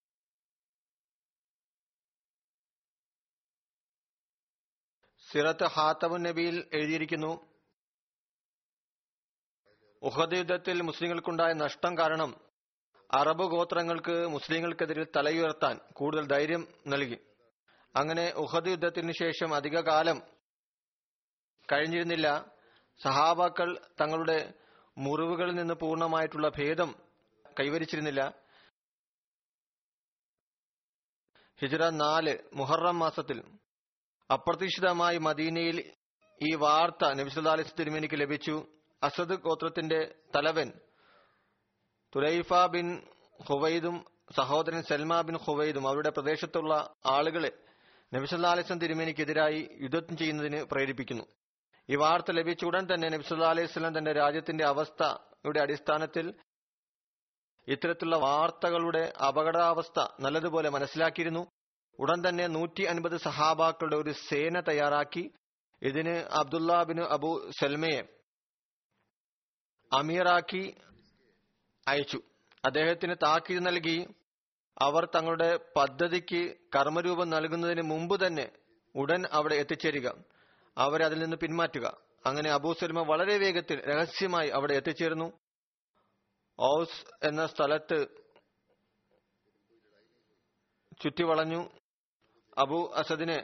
സിറത്ത് ഹാത്തബുൻ നബിയിൽ എഴുതിയിരിക്കുന്നു ഉഹദ് യുദ്ധത്തിൽ മുസ്ലിങ്ങൾക്കുണ്ടായ നഷ്ടം കാരണം അറബ് ഗോത്രങ്ങൾക്ക് മുസ്ലിങ്ങൾക്കെതിരെ തലയുയർത്താൻ കൂടുതൽ ധൈര്യം നൽകി അങ്ങനെ ഉഹദ് യുദ്ധത്തിന് ശേഷം അധികകാലം കഴിഞ്ഞിരുന്നില്ല സഹാബാക്കൾ തങ്ങളുടെ മുറിവുകളിൽ നിന്ന് പൂർണ്ണമായിട്ടുള്ള ഭേദം കൈവരിച്ചിരുന്നില്ല ഹിജ്റ നാല് മുഹറം മാസത്തിൽ അപ്രതീക്ഷിതമായി മദീനയിൽ ഈ വാർത്ത നബിസുല്ലാ അലിസ് തിരുമേനിക്ക് ലഭിച്ചു അസദ് ഗോത്രത്തിന്റെ തലവൻ തുലൈഫ ബിൻ ഹുവൈദും സഹോദരൻ സൽമ ബിൻ ഹുവൈദും അവരുടെ പ്രദേശത്തുള്ള ആളുകളെ നബിസുല്ലാ അലിസ്ലം തിരുമേനിക്കെതിരായി യുദ്ധം ചെയ്യുന്നതിന് പ്രേരിപ്പിക്കുന്നു ഈ വാർത്ത ലഭിച്ച ഉടൻ തന്നെ നബിസുല്ലാ അലൈഹി സ്വലം തന്റെ രാജ്യത്തിന്റെ അവസ്ഥയുടെ അടിസ്ഥാനത്തിൽ ഇത്തരത്തിലുള്ള വാർത്തകളുടെ അപകടാവസ്ഥ നല്ലതുപോലെ മനസ്സിലാക്കിയിരുന്നു ഉടൻ തന്നെ നൂറ്റി അൻപത് സഹാബാക്കളുടെ ഒരു സേന തയ്യാറാക്കി ഇതിന് അബ്ദുല്ല ബിൻ അബു സൽമയെ അമീറാക്കി അയച്ചു അദ്ദേഹത്തിന് താക്കീത് നൽകി അവർ തങ്ങളുടെ പദ്ധതിക്ക് കർമ്മരൂപം നൽകുന്നതിന് മുമ്പ് തന്നെ ഉടൻ അവിടെ എത്തിച്ചേരുക അവരെ അതിൽ നിന്ന് പിന്മാറ്റുക അങ്ങനെ അബൂ സൽമ വളരെ വേഗത്തിൽ രഹസ്യമായി അവിടെ എത്തിച്ചേർന്നു ഔസ് എന്ന സ്ഥലത്ത് ചുറ്റിവളഞ്ഞു അബു അസദിനെ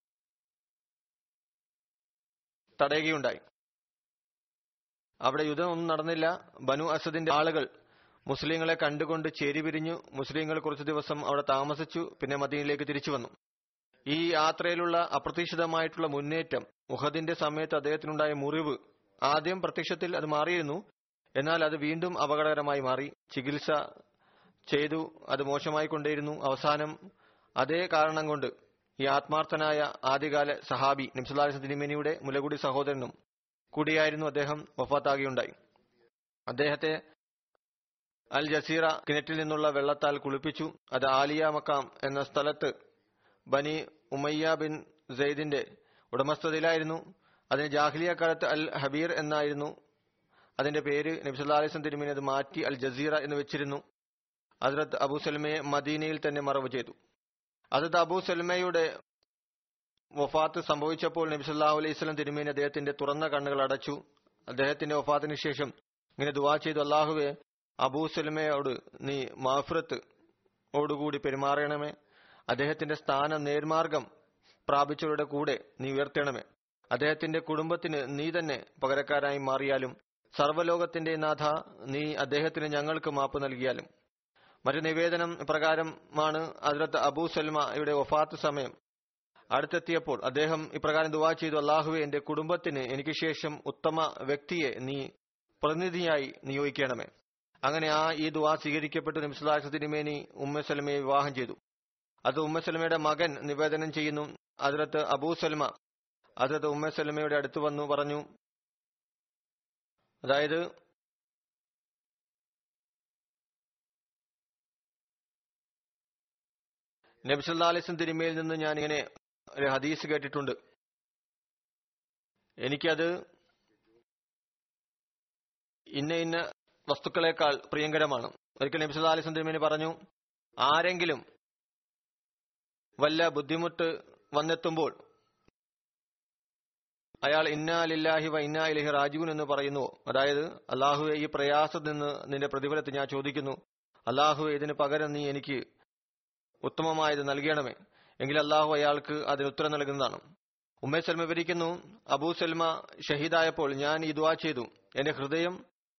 തടയുകയുണ്ടായി അവിടെ യുദ്ധമൊന്നും നടന്നില്ല ബനു അസദിന്റെ ആളുകൾ മുസ്ലിങ്ങളെ കണ്ടുകൊണ്ട് ചേരിപിരിഞ്ഞു മുസ്ലിങ്ങൾ കുറച്ചു ദിവസം അവിടെ താമസിച്ചു പിന്നെ മദീനയിലേക്ക് തിരിച്ചു വന്നു ഈ യാത്രയിലുള്ള അപ്രതീക്ഷിതമായിട്ടുള്ള മുന്നേറ്റം മുഹദിന്റെ സമയത്ത് അദ്ദേഹത്തിനുണ്ടായ മുറിവ് ആദ്യം പ്രത്യക്ഷത്തിൽ അത് മാറിയിരുന്നു എന്നാൽ അത് വീണ്ടും അപകടകരമായി മാറി ചികിത്സ ചെയ്തു അത് മോശമായി കൊണ്ടേയിരുന്നു അവസാനം അതേ കാരണം കൊണ്ട് ഈ ആത്മാർത്ഥനായ ആദ്യകാല സഹാബി നിംസുലാലിസ് തിരുമേനിയുടെ മുലകുടി സഹോദരനും കൂടിയായിരുന്നു അദ്ദേഹം വഫാത്താകുകയുണ്ടായി അദ്ദേഹത്തെ അൽ ജസീറ കിണറ്റിൽ നിന്നുള്ള വെള്ളത്താൽ കുളിപ്പിച്ചു അത് ആലിയ മക്കാം എന്ന സ്ഥലത്ത് ബനി ഉമയ്യ ബിൻ സെയ്ദിന്റെ ഉടമസ്ഥതയിലായിരുന്നു അതിന് ജാഹ്ലിയ കാലത്ത് അൽ ഹബീർ എന്നായിരുന്നു അതിന്റെ പേര് നബ്സല്ലാ അലൈസ് തിരുമേനി അത് മാറ്റി അൽ ജസീറ എന്ന് വെച്ചിരുന്നു ഹസ്രത്ത് അബൂ സൽമയെ മദീനയിൽ തന്നെ മറവ് ചെയ്തു ഹസ്രത്ത് അബൂ സൽമയുടെ വഫാത്ത് സംഭവിച്ചപ്പോൾ നബി സല്ലാഹു അലൈഹി സ്വലം തിരുമേനി അദ്ദേഹത്തിന്റെ തുറന്ന കണ്ണുകൾ അടച്ചു അദ്ദേഹത്തിന്റെ വഫാത്തിന് ശേഷം ഇങ്ങനെ ദുവാ ചെയ്തു അള്ളാഹുവെ അബൂ സലമയോട് നീ മാഫ്രത്ത് ഓടുകൂടി പെരുമാറണമേ അദ്ദേഹത്തിന്റെ സ്ഥാനം നേർമാർഗം പ്രാപിച്ചവരുടെ കൂടെ നീ ഉയർത്തണമേ അദ്ദേഹത്തിന്റെ കുടുംബത്തിന് നീ തന്നെ പകരക്കാരായി മാറിയാലും സർവ്വലോകത്തിന്റെ നാഥ നീ അദ്ദേഹത്തിന് ഞങ്ങൾക്ക് മാപ്പ് നൽകിയാലും മറ്റു നിവേദനം പ്രകാരമാണ് അതിലത്ത് അബൂ സൽമയുടെ വഫാത്ത് സമയം അടുത്തെത്തിയപ്പോൾ അദ്ദേഹം ഇപ്രകാരം ദുവാ ചെയ്തു അള്ളാഹുവെ എന്റെ കുടുംബത്തിന് എനിക്ക് ശേഷം ഉത്തമ വ്യക്തിയെ നീ പ്രതിനിധിയായി നിയോഗിക്കണമേ അങ്ങനെ ആ ഈ ദുവാ സ്വീകരിക്കപ്പെട്ടു നബ്സുല്ലാഹു തിരുമേനി ഉമ്മ സലമയെ വിവാഹം ചെയ്തു അത് ഉമ്മ സലമയുടെ മകൻ നിവേദനം ചെയ്യുന്നു അതിലത്ത് അബൂ സൽമ അതിലത്ത് ഉമ്മ സലമയുടെ അടുത്ത് വന്നു പറഞ്ഞു അതായത് നബ്സല്ലാ അലിസ്ലം തിരുമയിൽ നിന്ന് ഞാൻ ഇങ്ങനെ ഒരു ഹദീസ് കേട്ടിട്ടുണ്ട് എനിക്കത് ഇന്ന ഇന്ന വസ്തുക്കളെക്കാൾ പ്രിയങ്കരമാണ് ഒരിക്കൽ നബ്സല്ലാ അലിസ്ലം തിരുമേനി പറഞ്ഞു ആരെങ്കിലും വല്ല ബുദ്ധിമുട്ട് വന്നെത്തുമ്പോൾ അയാൾ ഇന്നാ ലില്ലാഹി വ ഇന്നാ ഇലഹി റാജുവിൻ എന്ന് പറയുന്നു അതായത് അള്ളാഹുവെ ഈ പ്രയാസത്തിൽ നിന്ന് നിന്റെ പ്രതിഫലത്തെ ഞാൻ ചോദിക്കുന്നു അള്ളാഹുവെ ഇതിന് പകരം നീ എനിക്ക് ഉത്തമമായത് നൽകണമേ എങ്കിൽ അള്ളാഹു അയാൾക്ക് അതിന് ഉത്തരം നൽകുന്നതാണ് ഉമ്മേ സൽമ വിവരിക്കുന്നു അബൂ സൽമ ഷഹീദായപ്പോൾ ഞാൻ ഈ ദുവാ ചെയ്തു എന്റെ ഹൃദയം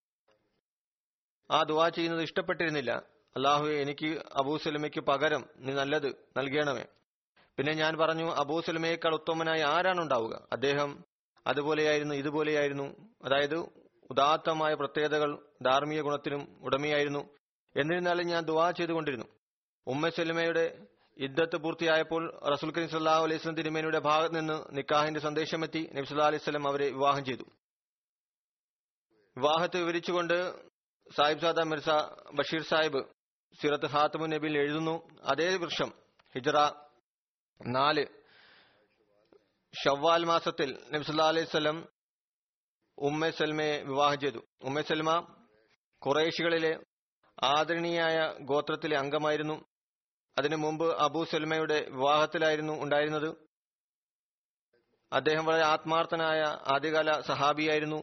ആ ദുവാ ചെയ്യുന്നത് ഇഷ്ടപ്പെട്ടിരുന്നില്ല അള്ളാഹു എനിക്ക് അബൂ സൽമയ്ക്ക് പകരം നീ നല്ലത് നൽകണമേ പിന്നെ ഞാൻ പറഞ്ഞു അബൂ സൽമയേക്കാൾ ഉത്തമനായി ആരാണ് ഉണ്ടാവുക അദ്ദേഹം അതുപോലെയായിരുന്നു ഇതുപോലെയായിരുന്നു അതായത് ഉദാത്തമായ പ്രത്യേകതകൾ ധാർമ്മിക ഗുണത്തിനും ഉടമയായിരുന്നു എന്നിരുന്നാലും ഞാൻ ദുവാ ചെയ്തുകൊണ്ടിരുന്നു ഉമ്മ സലിമയുടെ ഇദ്ദത്ത് പൂർത്തിയായപ്പോൾ റസൂൽ കരീം സല്ലാഹു അലൈഹി സ്വലം തിരുമേനിയുടെ ഭാഗത്ത് നിന്ന് നിക്കാഹിന്റെ സന്ദേശമെത്തി നബ്സുല്ലാ അലൈഹി സ്വലം അവരെ വിവാഹം ചെയ്തു വിവാഹത്തെ വിവരിച്ചുകൊണ്ട് സാഹിബ് സാദ മിർസ ബഷീർ സാഹിബ് സിറത്ത് ഹാത്തമു നബിയിൽ എഴുതുന്നു അതേ വൃക്ഷം ഹിജറ നാല് ഷവ്വാൽ മാസത്തിൽ നബ്സുല്ലാ അലൈഹി സ്വലം ഉമ്മ സൽമയെ വിവാഹം ചെയ്തു ഉമ്മ സൽമ കുറേശികളിലെ ആദരണീയായ ഗോത്രത്തിലെ അംഗമായിരുന്നു അതിനു മുമ്പ് അബൂ സൽമയുടെ വിവാഹത്തിലായിരുന്നു ഉണ്ടായിരുന്നത് അദ്ദേഹം വളരെ ആത്മാർത്ഥനായ ആദ്യകാല സഹാബിയായിരുന്നു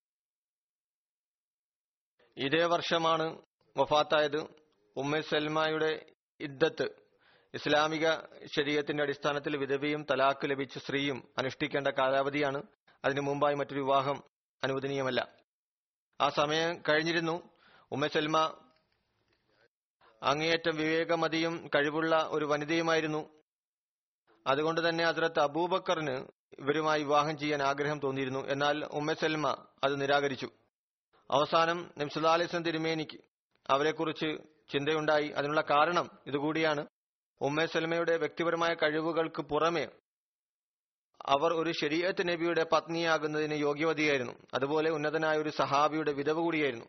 ഇതേ വർഷമാണ് വഫാത്തായത് ഉമ്മ സൽമയുടെ ഇദ്ദത്ത് ഇസ്ലാമിക ശരീരത്തിന്റെ അടിസ്ഥാനത്തിൽ വിധവയും തലാക്ക് ലഭിച്ച സ്ത്രീയും അനുഷ്ഠിക്കേണ്ട കാലാവധിയാണ് അതിനു മുമ്പായി മറ്റൊരു വിവാഹം അനുവദനീയമല്ല ആ സമയം കഴിഞ്ഞിരുന്നു ഉമ്മ സൽമ അങ്ങേയറ്റം വിവേകമതിയും കഴിവുള്ള ഒരു വനിതയുമായിരുന്നു അതുകൊണ്ട് തന്നെ ഹസ്രത്ത് അബൂബക്കറിന് ഇവരുമായി വിവാഹം ചെയ്യാൻ ആഗ്രഹം തോന്നിയിരുന്നു എന്നാൽ ഉമ്മ സൽമ അത് നിരാകരിച്ചു അവസാനം നബ്സുല്ലാ അലൈസ്ലം തിരുമേനിക്ക് അവരെക്കുറിച്ച് ചിന്തയുണ്ടായി അതിനുള്ള കാരണം ഇതുകൂടിയാണ് ഉമ്മ സൽമയുടെ വ്യക്തിപരമായ കഴിവുകൾക്ക് പുറമെ അവർ ഒരു ശരീഅത്ത് നബിയുടെ പത്നിയാകുന്നതിന് യോഗ്യവതിയായിരുന്നു അതുപോലെ ഉന്നതനായ ഒരു സഹാബിയുടെ വിധവ കൂടിയായിരുന്നു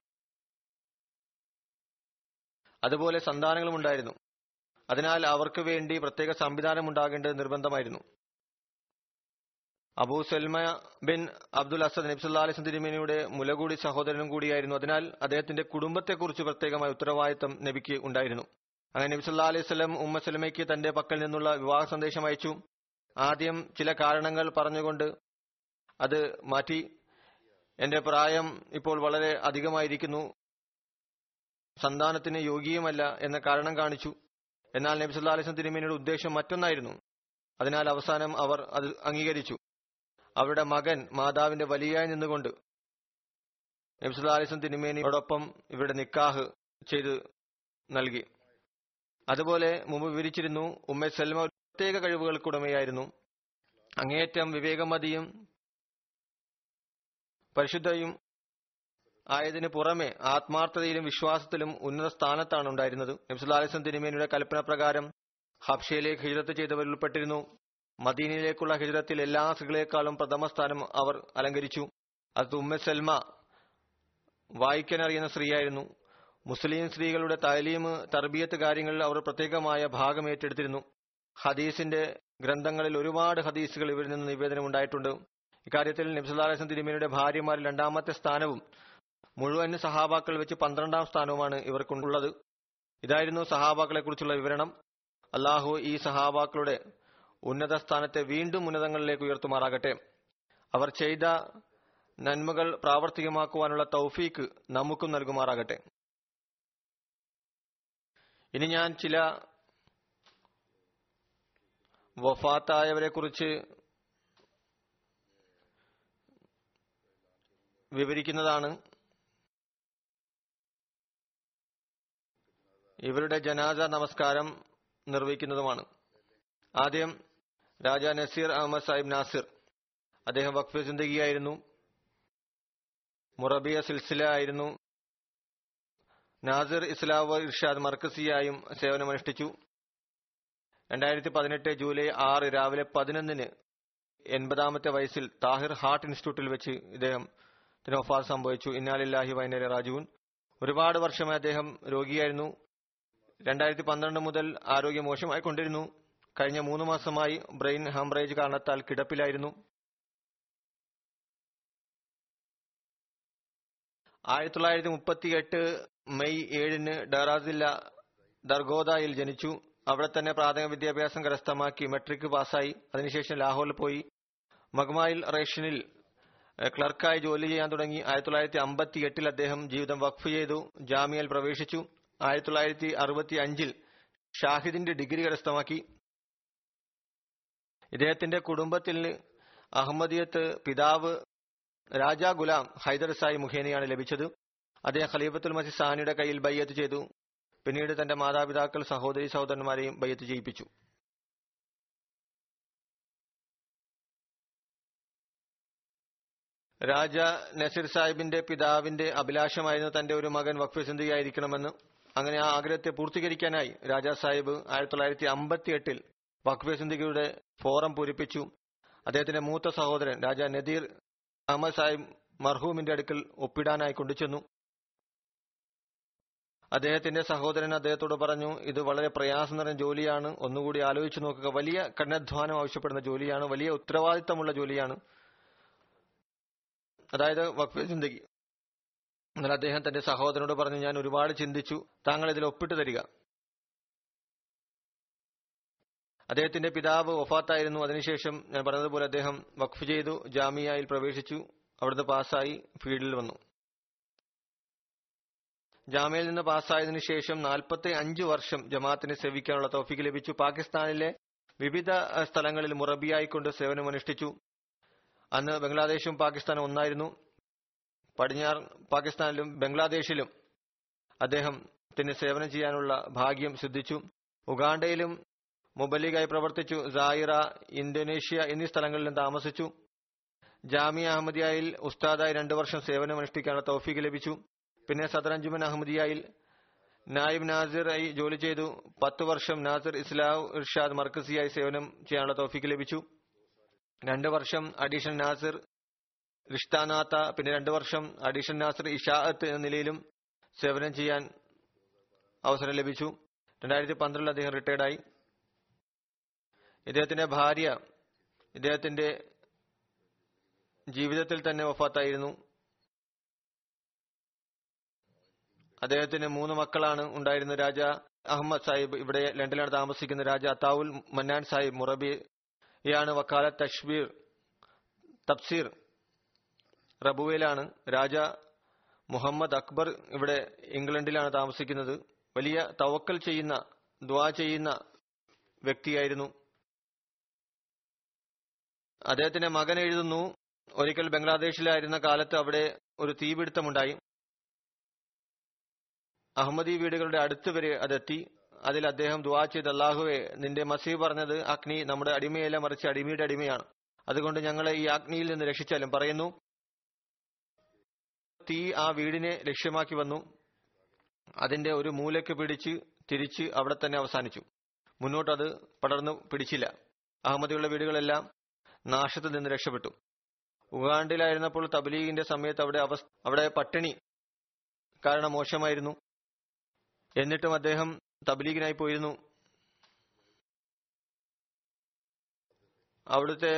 അതുപോലെ സന്താനങ്ങളും ഉണ്ടായിരുന്നു അതിനാൽ അവർക്ക് വേണ്ടി പ്രത്യേക സംവിധാനം ഉണ്ടാകേണ്ടത് നിർബന്ധമായിരുന്നു Abu Salma bin Abdul Asad നബ്സുല്ലാ അലിസ് തിരുമേനിയുടെ മുലകൂടി സഹോദരനും കൂടിയായിരുന്നു അതിനാൽ അദ്ദേഹത്തിന്റെ കുടുംബത്തെക്കുറിച്ച് പ്രത്യേകമായ ഉത്തരവാദിത്തം നബിക്ക് ഉണ്ടായിരുന്നു അങ്ങനെ നബി സല്ലാ അലൈഹി സ്വലം ഉമ്മ സലമയ്ക്ക് തന്റെ പക്കൽ നിന്നുള്ള വിവാഹ സന്ദേശം അയച്ചു ആദ്യം ചില കാരണങ്ങൾ പറഞ്ഞുകൊണ്ട് അത് മാറ്റി എന്റെ പ്രായം ഇപ്പോൾ വളരെ അധികമായിരിക്കുന്നു സന്താനത്തിന് യോഗ്യമല്ല എന്ന കാരണം കാണിച്ചു എന്നാൽ നബി സല്ലാ അലൈഹി തിരുമേനിയുടെ ഉദ്ദേശം മറ്റൊന്നായിരുന്നു അതിനാൽ അവസാനം അവർ അത് അംഗീകരിച്ചു അവരുടെ മകൻ മാതാവിന്റെ വലിയായി നിന്നുകൊണ്ട് നബി സല്ലാ അലൈഹി തിരുമേനിയോടൊപ്പം ഇവരുടെ നിക്കാഹ് ചെയ്ത് നൽകി അതുപോലെ മുമ്പ് വിവരിച്ചിരുന്നു ഉമ്മ സൽമ പ്രത്യേക കഴിവുകൾക്കുടമയായിരുന്നു അങ്ങേയറ്റം വിവേകമതിയും പരിശുദ്ധയും ആയതിനു പുറമെ ആത്മാർത്ഥതയിലും വിശ്വാസത്തിലും ഉന്നത സ്ഥാനത്താണ് ഉണ്ടായിരുന്നത് നബ്സുല്ലാസ്ലം തിരുമേനിയുടെ കൽപ്പന പ്രകാരം ഹബ്ഷയിലേക്ക് ഹിജ്രത്ത് ചെയ്തവരിൽ ഉൾപ്പെട്ടിരുന്നു മദീനയിലേക്കുള്ള ഹിജ്രത്തിൽ എല്ലാ സ്ത്രീകളെക്കാളും പ്രഥമ സ്ഥാനം അവർ അലങ്കരിച്ചു അത് ഉമ്മ സൽമ വായിക്കാൻ അറിയുന്ന സ്ത്രീയായിരുന്നു മുസ്ലിം സ്ത്രീകളുടെ താലീമ് തർബിയത്ത് കാര്യങ്ങളിൽ അവർ പ്രത്യേകമായ ഭാഗം ഏറ്റെടുത്തിരുന്നു ഹദീസിന്റെ ഗ്രന്ഥങ്ങളിൽ ഒരുപാട് ഹദീസുകൾ ഇവരിൽ നിന്ന് നിവേദനം ഉണ്ടായിട്ടുണ്ട് ഇക്കാര്യത്തിൽ നബ്സുല്ലാസ്ലം തിരുമേനിയുടെ ഭാര്യമാരിൽ രണ്ടാമത്തെ സ്ഥാനവും മുഴുവൻ സഹാബാക്കൾ വെച്ച് പന്ത്രണ്ടാം സ്ഥാനവുമാണ് ഇവർക്കുള്ളത് ഇതായിരുന്നു സഹാബാക്കളെ കുറിച്ചുള്ള വിവരണം അള്ളാഹു ഈ സഹാബാക്കളുടെ ഉന്നത സ്ഥാനത്തെ വീണ്ടും ഉന്നതങ്ങളിലേക്ക് ഉയർത്തുമാറാകട്ടെ അവർ ചെയ്ത നന്മകൾ പ്രാവർത്തികമാക്കുവാനുള്ള തൗഫീക്ക് നമുക്കും നൽകുമാറാകട്ടെ ഇനി ഞാൻ ചില വഫാത്തായവരെ കുറിച്ച് വിവരിക്കുന്നതാണ് ഇവരുടെ ജനാസ നമസ്കാരം നിർവഹിക്കുന്നതുമാണ് ആദ്യം രാജ നസീർ അഹമ്മദ് സാഹിബ് നാസിർ അദ്ദേഹം വഖഫ് സിന്ദഗിയായിരുന്നു മുറബിയ സിൽസില ആയിരുന്നു നാസിർ ഇസ്ലാവ് ഇർഷാദ് മർക്കസിയായും സേവനമനുഷ്ഠിച്ചു രണ്ടായിരത്തി പതിനെട്ട് ജൂലൈ ആറ് രാവിലെ പതിനൊന്നിന് എൺപതാമത്തെ വയസ്സിൽ താഹിർ ഹാർട്ട് ഇൻസ്റ്റിറ്റ്യൂട്ടിൽ വെച്ച് ഇദ്ദേഹം വഫാത്ത് സംഭവിച്ചു ഇന്നാലില്ലാഹി വൈനര രാജുവിൻ ഒരുപാട് വർഷമായി അദ്ദേഹം രോഗിയായിരുന്നു രണ്ടായിരത്തി പന്ത്രണ്ട് മുതൽ ആരോഗ്യം മോശമായി കൊണ്ടിരുന്നു കഴിഞ്ഞ മൂന്ന് മാസമായി ബ്രെയിൻ ഹംറേജ് കാരണത്താൽ കിടപ്പിലായിരുന്നു ആയിരത്തി തൊള്ളായിരത്തി മുപ്പത്തി എട്ട് മെയ് ഏഴിന് ഡറാസില്ല ദർഗോദയിൽ ജനിച്ചു അവിടെ തന്നെ പ്രാഥമിക വിദ്യാഭ്യാസം കരസ്ഥമാക്കി മെട്രിക് പാസ്സായി അതിനുശേഷം ലാഹോറിൽ പോയി മഗ്മായിൽ റേഷനിൽ ക്ലർക്കായി ജോലി ചെയ്യാൻ തുടങ്ങി ആയിരത്തി തൊള്ളായിരത്തി അമ്പത്തി എട്ടിൽ അദ്ദേഹം ജീവിതം വഖഫ് ചെയ്തു ജാമ്യയിൽ പ്രവേശിച്ചു ആയിരത്തി തൊള്ളായിരത്തി അറുപത്തി അഞ്ചിൽ ഷാഹിദിന്റെ ഡിഗ്രി കരസ്ഥമാക്കി ഇദ്ദേഹത്തിന്റെ കുടുംബത്തിൽ അഹമ്മദിയത്ത് പിതാവ് രാജ ഗുലാം ഹൈദർ സായി മുഖേനയാണ് ലഭിച്ചത് അദ്ദേഹം ഖലീഫത്തുൽ മസി സാനിയുടെ കയ്യിൽ ബയ്യത്ത് ചെയ്തു പിന്നീട് തന്റെ മാതാപിതാക്കൾ സഹോദരി സഹോദരന്മാരെയും ബയ്യത്ത് ചെയ്യിപ്പിച്ചു രാജ നസീർ സാഹിബിന്റെ പിതാവിന്റെ അഭിലാഷമായിരുന്നു തന്റെ ഒരു മകൻ വഖഫ് സിന്ധിയായിരിക്കണമെന്ന് അങ്ങനെ ആ ആഗ്രഹത്തെ പൂർത്തീകരിക്കാനായി രാജാ സാഹിബ് ആയിരത്തി തൊള്ളായിരത്തി അമ്പത്തി എട്ടിൽ വഖഫ് സിന്ധിയുടെ ഫോറം പൂരിപ്പിച്ചു അദ്ദേഹത്തിന്റെ മൂത്ത സഹോദരൻ രാജാ നദീർ അഹമ്മദ് സാഹിബ് മർഹൂമിന്റെ അടുക്കൽ ഒപ്പിടാനായി കൊണ്ടുചെന്നു അദ്ദേഹത്തിന്റെ സഹോദരൻ അദ്ദേഹത്തോട് പറഞ്ഞു ഇത് വളരെ പ്രയാസം നിറഞ്ഞ ജോലിയാണ് ഒന്നുകൂടി ആലോചിച്ചു നോക്കുക വലിയ കഠിനാധ്വാനം ആവശ്യപ്പെടുന്ന ജോലിയാണ് വലിയ ഉത്തരവാദിത്തമുള്ള ജോലിയാണ് അതായത് വഖഫ് ചിന്തകി എന്നാൽ അദ്ദേഹം തന്റെ സഹോദരനോട് പറഞ്ഞു ഞാൻ ഒരുപാട് ചിന്തിച്ചു താങ്കൾ ഇതിൽ ഒപ്പിട്ട് തരിക അദ്ദേഹത്തിന്റെ പിതാവ് വഫാത്തായിരുന്നു അതിനുശേഷം ഞാൻ പറഞ്ഞതുപോലെ അദ്ദേഹം വഖഫ് ചെയ്തു ജാമിയയിൽ പ്രവേശിച്ചു അവിടുന്ന് പാസ്സായി ഫീൽഡിൽ വന്നു ജാമ്യയിൽ നിന്ന് പാസ്സായതിനു ശേഷം നാൽപ്പത്തി അഞ്ച് വർഷം ജമാഅത്തിനെ സേവിക്കാനുള്ള തോഫിക്ക് ലഭിച്ചു പാകിസ്ഥാനിലെ വിവിധ സ്ഥലങ്ങളിൽ മുറബിയായിക്കൊണ്ട് സേവനമനുഷ്ഠിച്ചു അന്ന് ബംഗ്ലാദേശും പാകിസ്ഥാനും ഒന്നായിരുന്നു പടിഞ്ഞാറ് പാകിസ്ഥാനിലും ബംഗ്ലാദേശിലും അദ്ദേഹത്തിന് സേവനം ചെയ്യാനുള്ള ഭാഗ്യം സിദ്ധിച്ചു ഉഗാണ്ടയിലും മുബല്ലിഗായി പ്രവർത്തിച്ചു സായിറ ഇന്തോനേഷ്യ എന്നീ സ്ഥലങ്ങളിലും താമസിച്ചു ജാമിയ അഹമ്മദിയായിൽ ഉസ്താദായി രണ്ടു വർഷം സേവനമനുഷ്ഠിക്കാനുള്ള തൗഫീക്ക് ലഭിച്ചു പിന്നെ സദർ അഞ്ജുമൻ അഹമ്മദിയായിൽ നായിബ് നാസിറായി ജോലി ചെയ്തു പത്ത് വർഷം നാസിർ ഇസ്ലാം ഇർഷാദ് മർക്കസിയായി സേവനം ചെയ്യാനുള്ള തൗഫീക്ക് ലഭിച്ചു രണ്ട് വർഷം അഡീഷൻ നാസിർ റിഷ്താനാത്ത പിന്നെ രണ്ടു വർഷം അഡീഷൻ നാസിർ ഇഷാഅത്ത് എന്ന നിലയിലും സേവനം ചെയ്യാൻ അവസരം ലഭിച്ചു രണ്ടായിരത്തി പന്ത്രണ്ടിൽ അദ്ദേഹം റിട്ടയർഡായി ഇദ്ദേഹത്തിന്റെ ഭാര്യ ഇദ്ദേഹത്തിന്റെ ജീവിതത്തിൽ തന്നെ വഫാത്തായിരുന്നു അദ്ദേഹത്തിന് മൂന്ന് മക്കളാണ് ഉണ്ടായിരുന്നത് രാജ അഹമ്മദ് സാഹിബ് ഇവിടെ ലണ്ടനിലാണ് താമസിക്കുന്ന രാജ അത്താവുൽ മന്നാൻ സാഹിബ് മുറബിയാണ് വക്കാലത്ത് തഷ്ബീർ തബ്സീർ റബുവയിലാണ് രാജ മുഹമ്മദ് അക്ബർ ഇവിടെ ഇംഗ്ലണ്ടിലാണ് താമസിക്കുന്നത് വലിയ തവക്കൽ ചെയ്യുന്ന ദ്വാ ചെയ്യുന്ന വ്യക്തിയായിരുന്നു അദ്ദേഹത്തിന്റെ മകൻ എഴുതുന്നു ഒരിക്കൽ ബംഗ്ലാദേശിലായിരുന്ന കാലത്ത് അവിടെ ഒരു തീപിടുത്തമുണ്ടായി അഹമ്മദി വീടുകളുടെ അടുത്ത് വരെ അതെത്തി അതിൽ അദ്ദേഹം ദുവാ ചെയ്ത് അള്ളാഹുവെ നിന്റെ മസീ പറഞ്ഞത് അഗ്നി നമ്മുടെ അടിമയല്ല മറിച്ച് അടിമയുടെ അടിമയാണ് അതുകൊണ്ട് ഞങ്ങളെ ഈ അഗ്നിയിൽ നിന്ന് രക്ഷിച്ചാലും പറയുന്നു തീ ആ വീടിനെ ലക്ഷ്യമാക്കി വന്നു അതിന്റെ ഒരു മൂലയ്ക്ക് പിടിച്ച് തിരിച്ച് അവിടെ തന്നെ അവസാനിച്ചു മുന്നോട്ട് അത് പടർന്നു പിടിച്ചില്ല അഹമ്മദിയുള്ള വീടുകളെല്ലാം നാശത്തിൽ നിന്ന് രക്ഷപ്പെട്ടു ഉഗാണ്ടിലായിരുന്നപ്പോൾ തബ്ലീഗിന്റെ സമയത്ത് അവിടെ അവസ്ഥ അവിടെ പട്ടിണി കാരണം മോശമായിരുന്നു എന്നിട്ടും അദ്ദേഹം തബ്ലീഗിനായി പോയിരുന്നു അവിടുത്തെ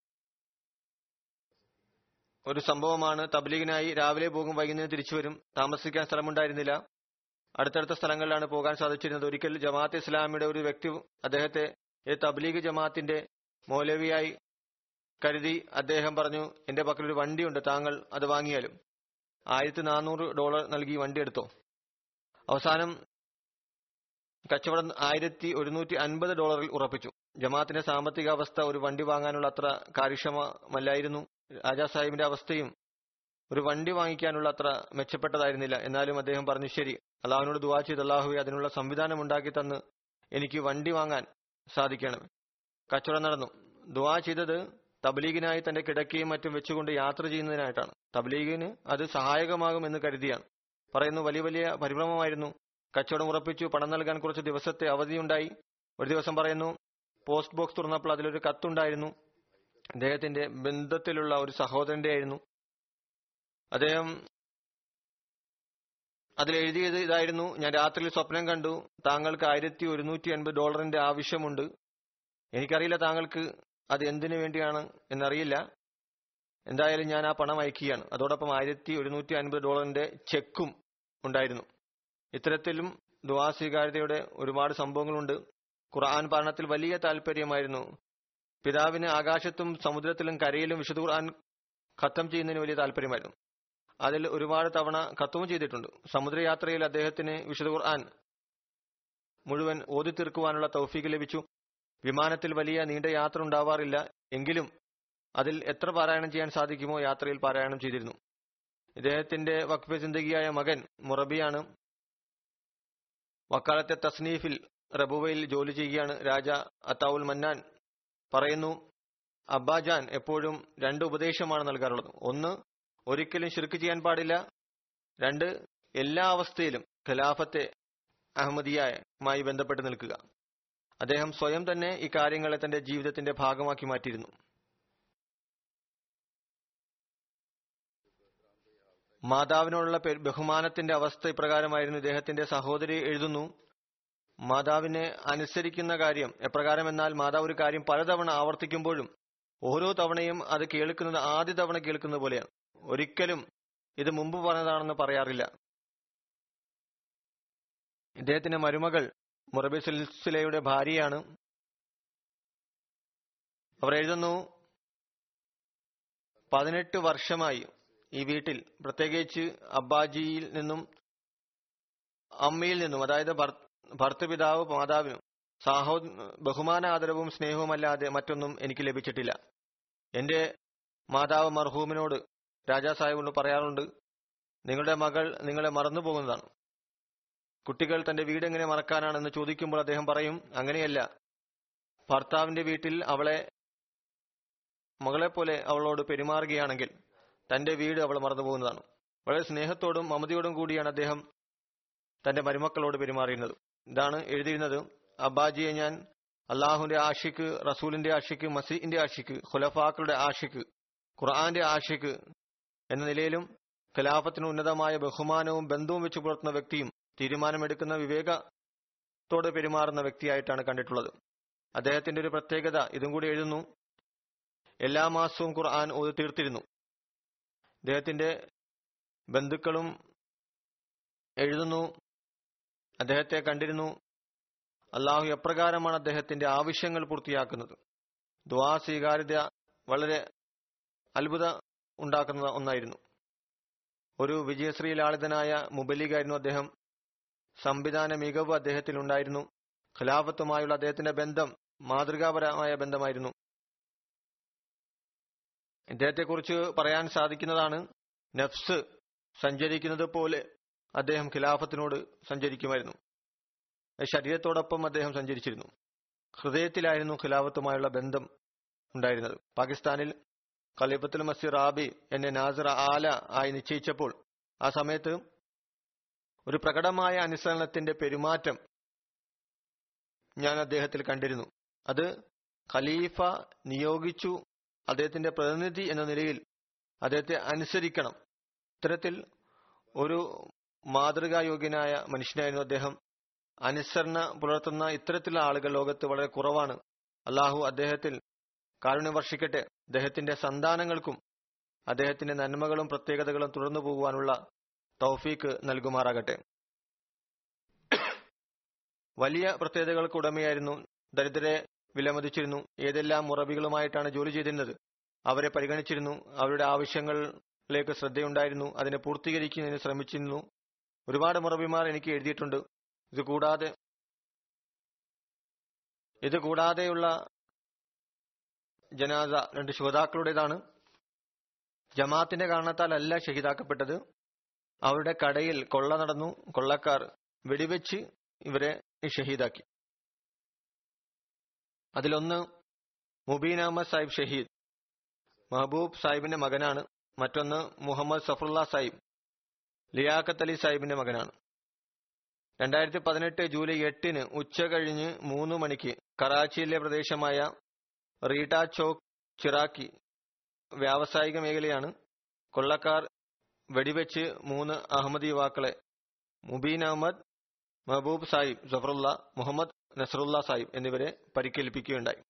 ഒരു സംഭവമാണ് തബ്ലീഗിനായി രാവിലെ പോകും വൈകുന്നേരം തിരിച്ചു വരും താമസിക്കാൻ സ്ഥലമുണ്ടായിരുന്നില്ല അടുത്തടുത്ത സ്ഥലങ്ങളിലാണ് പോകാൻ സാധിച്ചിരുന്നത് ഒരിക്കൽ ജമാഅത്ത് ഇസ്ലാമിയുടെ ഒരു വ്യക്തി അദ്ദേഹത്തെ ഈ തബ്ലീഗ് ജമാഅത്തിന്റെ മൗലവിയായി കരുതി അദ്ദേഹം പറഞ്ഞു എന്റെ പക്കൽ ഒരു വണ്ടിയുണ്ട് താങ്കൾ അത് വാങ്ങിയാലും ആയിരത്തി നാനൂറ് ഡോളർ നൽകി വണ്ടി എടുത്തോ അവസാനം കച്ചവടം ആയിരത്തി ഒരുന്നൂറ്റി അൻപത് ഡോളറിൽ ഉറപ്പിച്ചു ജമാഅത്തിന്റെ സാമ്പത്തിക അവസ്ഥ ഒരു വണ്ടി വാങ്ങാനുള്ള അത്ര കാര്യക്ഷമമല്ലായിരുന്നു രാജാ സാഹിബിന്റെ അവസ്ഥയും ഒരു വണ്ടി വാങ്ങിക്കാനുള്ള അത്ര മെച്ചപ്പെട്ടതായിരുന്നില്ല എന്നാലും അദ്ദേഹം പറഞ്ഞു ശരി അള്ളാഹുവിനോട് ദുവാ ചെയ്ത് അള്ളാഹുവെ അതിനുള്ള സംവിധാനം ഉണ്ടാക്കി തന്ന് എനിക്ക് വണ്ടി വാങ്ങാൻ സാധിക്കണം കച്ചവടം നടന്നു ദുവാ ചെയ്തത് തബ്ലീഗിനായി തന്റെ കിടക്കയും മറ്റും വെച്ചുകൊണ്ട് യാത്ര ചെയ്യുന്നതിനായിട്ടാണ് തബ്ലീഗിന് അത് സഹായകമാകുമെന്ന് കരുതിയാണ് പറയുന്നു വലിയ വലിയ പരിഭ്രമമായിരുന്നു കച്ചവടം ഉറപ്പിച്ചു പണം നൽകാൻ കുറച്ച് ദിവസത്തെ അവധിയുണ്ടായി ഒരു ദിവസം പറയുന്നു പോസ്റ്റ് ബോക്സ് തുറന്നപ്പോൾ അതിലൊരു കത്തുണ്ടായിരുന്നു അദ്ദേഹത്തിന്റെ ബന്ധത്തിലുള്ള ഒരു സഹോദരന്റെ ആയിരുന്നു അദ്ദേഹം അതിൽ എഴുതിയത് ഇതായിരുന്നു ഞാൻ രാത്രിയിൽ സ്വപ്നം കണ്ടു താങ്കൾക്ക് ആയിരത്തി ഒരുന്നൂറ്റി അൻപത് ഡോളറിന്റെ ആവശ്യമുണ്ട് എനിക്കറിയില്ല താങ്കൾക്ക് അത് എന്തിനു വേണ്ടിയാണ് എന്നറിയില്ല എന്തായാലും ഞാൻ ആ പണം അയക്കുകയാണ് അതോടൊപ്പം ആയിരത്തി ഒരുന്നൂറ്റി അൻപത് ഡോളറിന്റെ ചെക്കും ഉണ്ടായിരുന്നു ഇത്തരത്തിലും ദുവാ സ്വീകാര്യതയുടെ ഒരുപാട് സംഭവങ്ങളുണ്ട് ഖുർആൻ പഠനത്തിൽ വലിയ താല്പര്യമായിരുന്നു പിതാവിന് ആകാശത്തും സമുദ്രത്തിലും കരയിലും വിശുദ്ധ ഖുർആൻ ഖത്തം ചെയ്യുന്നതിന് വലിയ താല്പര്യമായിരുന്നു അതിൽ ഒരുപാട് തവണ ഖത്തവും ചെയ്തിട്ടുണ്ട് സമുദ്രയാത്രയിൽ അദ്ദേഹത്തിന് വിശുദ്ധ ഖുർആൻ മുഴുവൻ ഓതി തീർക്കുവാനുള്ള തൗഫീക്ക് ലഭിച്ചു വിമാനത്തിൽ വലിയ നീണ്ട യാത്ര ഉണ്ടാവാറില്ല എങ്കിലും അതിൽ എത്ര പാരായണം ചെയ്യാൻ സാധിക്കുമോ യാത്രയിൽ പാരായണം ചെയ്തിരുന്നു ഇദ്ദേഹത്തിന്റെ വക്ഫെ ചിന്തകിയായ മകൻ മുറബിയാണ് വക്കാലത്തെ തസ്നീഫിൽ റബുവയിൽ ജോലി ചെയ്യുകയാണ് രാജ അത്താവുൽ മന്നാൻ പറയുന്നു അബ്ബാജാൻ എപ്പോഴും രണ്ട് ഉപദേശമാണ് നൽകാറുള്ളത് ഒന്ന് ഒരിക്കലും ശിർക്ക് ചെയ്യാൻ പാടില്ല രണ്ട് എല്ലാ അവസ്ഥയിലും ഖിലാഫത്തെ അഹമ്മദിയുമായി ബന്ധപ്പെട്ട് നിൽക്കുക അദ്ദേഹം സ്വയം തന്നെ ഈ കാര്യങ്ങളെ തന്റെ ജീവിതത്തിന്റെ ഭാഗമാക്കി മാറ്റിയിരുന്നു മാതാവിനോടുള്ള പെ- ബഹുമാനത്തിന്റെ അവസ്ഥ ഇപ്രകാരമായിരുന്നു ഇദ്ദേഹത്തിന്റെ സഹോദരി എഴുതുന്നു മാതാവിനെ അനുസരിക്കുന്ന കാര്യം എപ്രകാരം എന്നാൽ മാതാവ് ഒരു കാര്യം പലതവണ ആവർത്തിക്കുമ്പോഴും ഓരോ തവണയും അത് കേൾക്കുന്നത് ആദ്യ തവണ കേൾക്കുന്നത് പോലെയാണ് ഒരിക്കലും ഇത് മുമ്പ് പറഞ്ഞതാണെന്ന് പറയാറില്ല ഇദ്ദേഹത്തിന്റെ മരുമകൾ മുറബി സിൽസിലയുടെ ഭാര്യയാണ് അവർ എഴുതുന്നു പതിനെട്ട് വർഷമായി ഈ വീട്ടിൽ പ്രത്യേകിച്ച് അബ്ബാജിയിൽ നിന്നും അമ്മയിൽ നിന്നും അതായത് ഭർ- ഭർത്തൃപിതാവ് മാതാവിനും സാഹോ ബഹുമാന ആദരവും സ്നേഹവുമല്ലാതെ മറ്റൊന്നും എനിക്ക് ലഭിച്ചിട്ടില്ല എന്റെ മാതാവ് മർഹൂമിനോട് രാജാ സാഹിബിനോട് പറയാറുണ്ട് നിങ്ങളുടെ മകൾ നിങ്ങളെ മറന്നു പോകുന്നതാണ് കുട്ടികൾ തന്റെ വീട് എങ്ങനെ മറക്കാനാണെന്ന് ചോദിക്കുമ്പോൾ അദ്ദേഹം പറയും അങ്ങനെയല്ല ഭർത്താവിന്റെ വീട്ടിൽ അവളെ മകളെ പോലെ അവളോട് പെരുമാറുകയാണെങ്കിൽ തന്റെ വീട് അവൾ മറന്നു പോകുന്നതാണ് വളരെ സ്നേഹത്തോടും മമതയോടും കൂടിയാണ് അദ്ദേഹം തന്റെ മരുമക്കളോട് പെരുമാറിയിരുന്നത് ഇതാണ് എഴുതിയിരുന്നത് അബ്ബാജിയെ ഞാൻ അള്ളാഹുവിന്റെ ആഷിക്ക് റസൂലിന്റെ ആഷിക്ക് മസീന്റെ ആഷിക്ക് ഖുലഫാക്കളുടെ ആഷിക്ക് ഖുർആന്റെ ആഷിക്ക് എന്ന നിലയിലും ഖിലാഫത്തിന് ഉന്നതമായ ബഹുമാനവും ബന്ധവും വെച്ച് പുലർത്തുന്ന വ്യക്തിയും തീരുമാനമെടുക്കുന്ന വിവേകത്തോട് പെരുമാറുന്ന വ്യക്തിയായിട്ടാണ് കണ്ടിട്ടുള്ളത് അദ്ദേഹത്തിന്റെ ഒരു പ്രത്യേകത ഇതും കൂടി എഴുതുന്നു എല്ലാ മാസവും ഖുർആൻ ഓതി തീർത്തിരുന്നു അദ്ദേഹത്തിന്റെ ബന്ധുക്കളും എഴുതുന്നു അദ്ദേഹത്തെ കണ്ടിരുന്നു അള്ളാഹു എപ്രകാരമാണ് അദ്ദേഹത്തിന്റെ ആവശ്യങ്ങൾ പൂർത്തിയാക്കുന്നത് ദ്വാ സ്വീകാര്യത വളരെ അത്ഭുത ഉണ്ടാക്കുന്ന ഒന്നായിരുന്നു ഒരു വിജയശ്രീ ലാളിതനായ മുബലികായിരുന്നു അദ്ദേഹം സംവിധാന മികവ് അദ്ദേഹത്തിൽ ഉണ്ടായിരുന്നു ഖിലാഫത്തുമായുള്ള അദ്ദേഹത്തിന്റെ ബന്ധം മാതൃകാപരമായ ബന്ധമായിരുന്നു ഇദ്ദേഹത്തെക്കുറിച്ച് പറയാൻ സാധിക്കുന്നതാണ് നഫ്സ് സഞ്ചരിക്കുന്നത് പോലെ അദ്ദേഹം ഖിലാഫത്തിനോട് സഞ്ചരിക്കുമായിരുന്നു ശരീരത്തോടൊപ്പം അദ്ദേഹം സഞ്ചരിച്ചിരുന്നു ഹൃദയത്തിലായിരുന്നു ഖിലാഫത്തുമായുള്ള ബന്ധം ഉണ്ടായിരുന്നത് പാകിസ്ഥാനിൽ ഖലീഫത്തുൽ മസീർ റാബി എന്നെ നാസിർ ആല ആയി നിശ്ചയിച്ചപ്പോൾ ആ സമയത്ത് ഒരു പ്രകടമായ അനുസരണത്തിന്റെ പെരുമാറ്റം ഞാൻ അദ്ദേഹത്തിൽ കണ്ടിരുന്നു അത് ഖലീഫ നിയോഗിച്ചു അദ്ദേഹത്തിന്റെ പ്രതിനിധി എന്ന നിലയിൽ അദ്ദേഹത്തെ അനുസരിക്കണം ഇത്തരത്തിൽ ഒരു മാതൃകായോഗ്യനായ മനുഷ്യനായിരുന്നു അദ്ദേഹം അനുസരണ പുലർത്തുന്ന ഇത്തരത്തിലുള്ള ആളുകൾ ലോകത്ത് വളരെ കുറവാണ് അള്ളാഹു അദ്ദേഹത്തിൽ കാരുണ്യം വർഷിക്കട്ടെ അദ്ദേഹത്തിന്റെ സന്താനങ്ങൾക്കും അദ്ദേഹത്തിന്റെ നന്മകളും പ്രത്യേകതകളും തുടർന്നു പോകുവാനുള്ള തൗഫീക്ക് നൽകുമാറാകട്ടെ വലിയ പ്രത്യേകതകൾക്ക് ഉടമയായിരുന്നു ദരിദ്രരെ വിലമതിച്ചിരുന്നു ഏതെല്ലാം മുറബികളുമായിട്ടാണ് ജോലി ചെയ്തിരുന്നത് അവരെ പരിഗണിച്ചിരുന്നു അവരുടെ ആവശ്യങ്ങളിലേക്ക് ശ്രദ്ധയുണ്ടായിരുന്നു അതിനെ പൂർത്തീകരിക്കുന്നതിന് ശ്രമിച്ചിരുന്നു ഒരുപാട് മുറബിമാർ എനിക്ക് എഴുതിയിട്ടുണ്ട് ഇത് കൂടാതെ ഇത് കൂടാതെയുള്ള ജനാസ രണ്ട് ശുഹതാക്കളുടേതാണ് ജമാഅത്തിന്റെ കാരണത്താലല്ല ഷഹീദാക്കപ്പെട്ടത് അവരുടെ കടയിൽ കൊള്ള നടന്നു കൊള്ളക്കാർ വെടിവെച്ച് ഇവരെ ഷഹീദാക്കി അതിലൊന്ന് മുബീൻ അഹമ്മദ് സാഹിബ് ഷഹീദ് മഹബൂബ് സാഹിബിന്റെ മകനാണ് മറ്റൊന്ന് മുഹമ്മദ് സഫറുല്ല സാഹിബ് ലിയാഖത്ത് അലി സാഹിബിന്റെ മകനാണ് രണ്ടായിരത്തി പതിനെട്ട് ജൂലൈ എട്ടിന് ഉച്ച കഴിഞ്ഞ് മൂന്ന് മണിക്ക് കറാച്ചിയിലെ പ്രദേശമായ റീട്ട ചോക്ക് ചിറാക്കി വ്യാവസായിക മേഖലയാണ് കൊള്ളക്കാർ വെടിവെച്ച് മൂന്ന് അഹമ്മദ് യുവാക്കളെ മുബീൻ അഹമ്മദ് മഹബൂബ് സാഹിബ് ജഫറുല്ല മുഹമ്മദ് നസറുല്ല സാഹിബ് എന്നിവരെ പരിക്കേൽപ്പിക്കുകയുണ്ടായി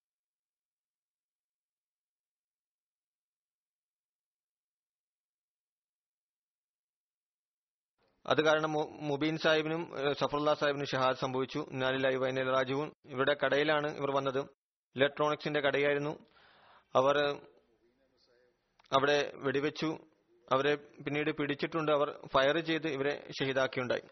അത് കാരണം മു- മുബീൻ സാഹിബിനും ഏഹ്, സഫറുല്ല സാഹിബിനും ഷഹാദ് സംഭവിച്ചു നാലിലായി വൈനൽ രാജുവും ഇവരുടെ കടയിലാണ് ഇവർ വന്നത് ഇലക്ട്രോണിക്സിന്റെ കടയായിരുന്നു അവർ അവിടെ വെടിവെച്ചു അവരെ പിന്നീട് പിടിച്ചിട്ടുണ്ട് അവർ ഫയർ ചെയ്ത് ഇവരെ ഷഹീദാക്കിയുണ്ടായി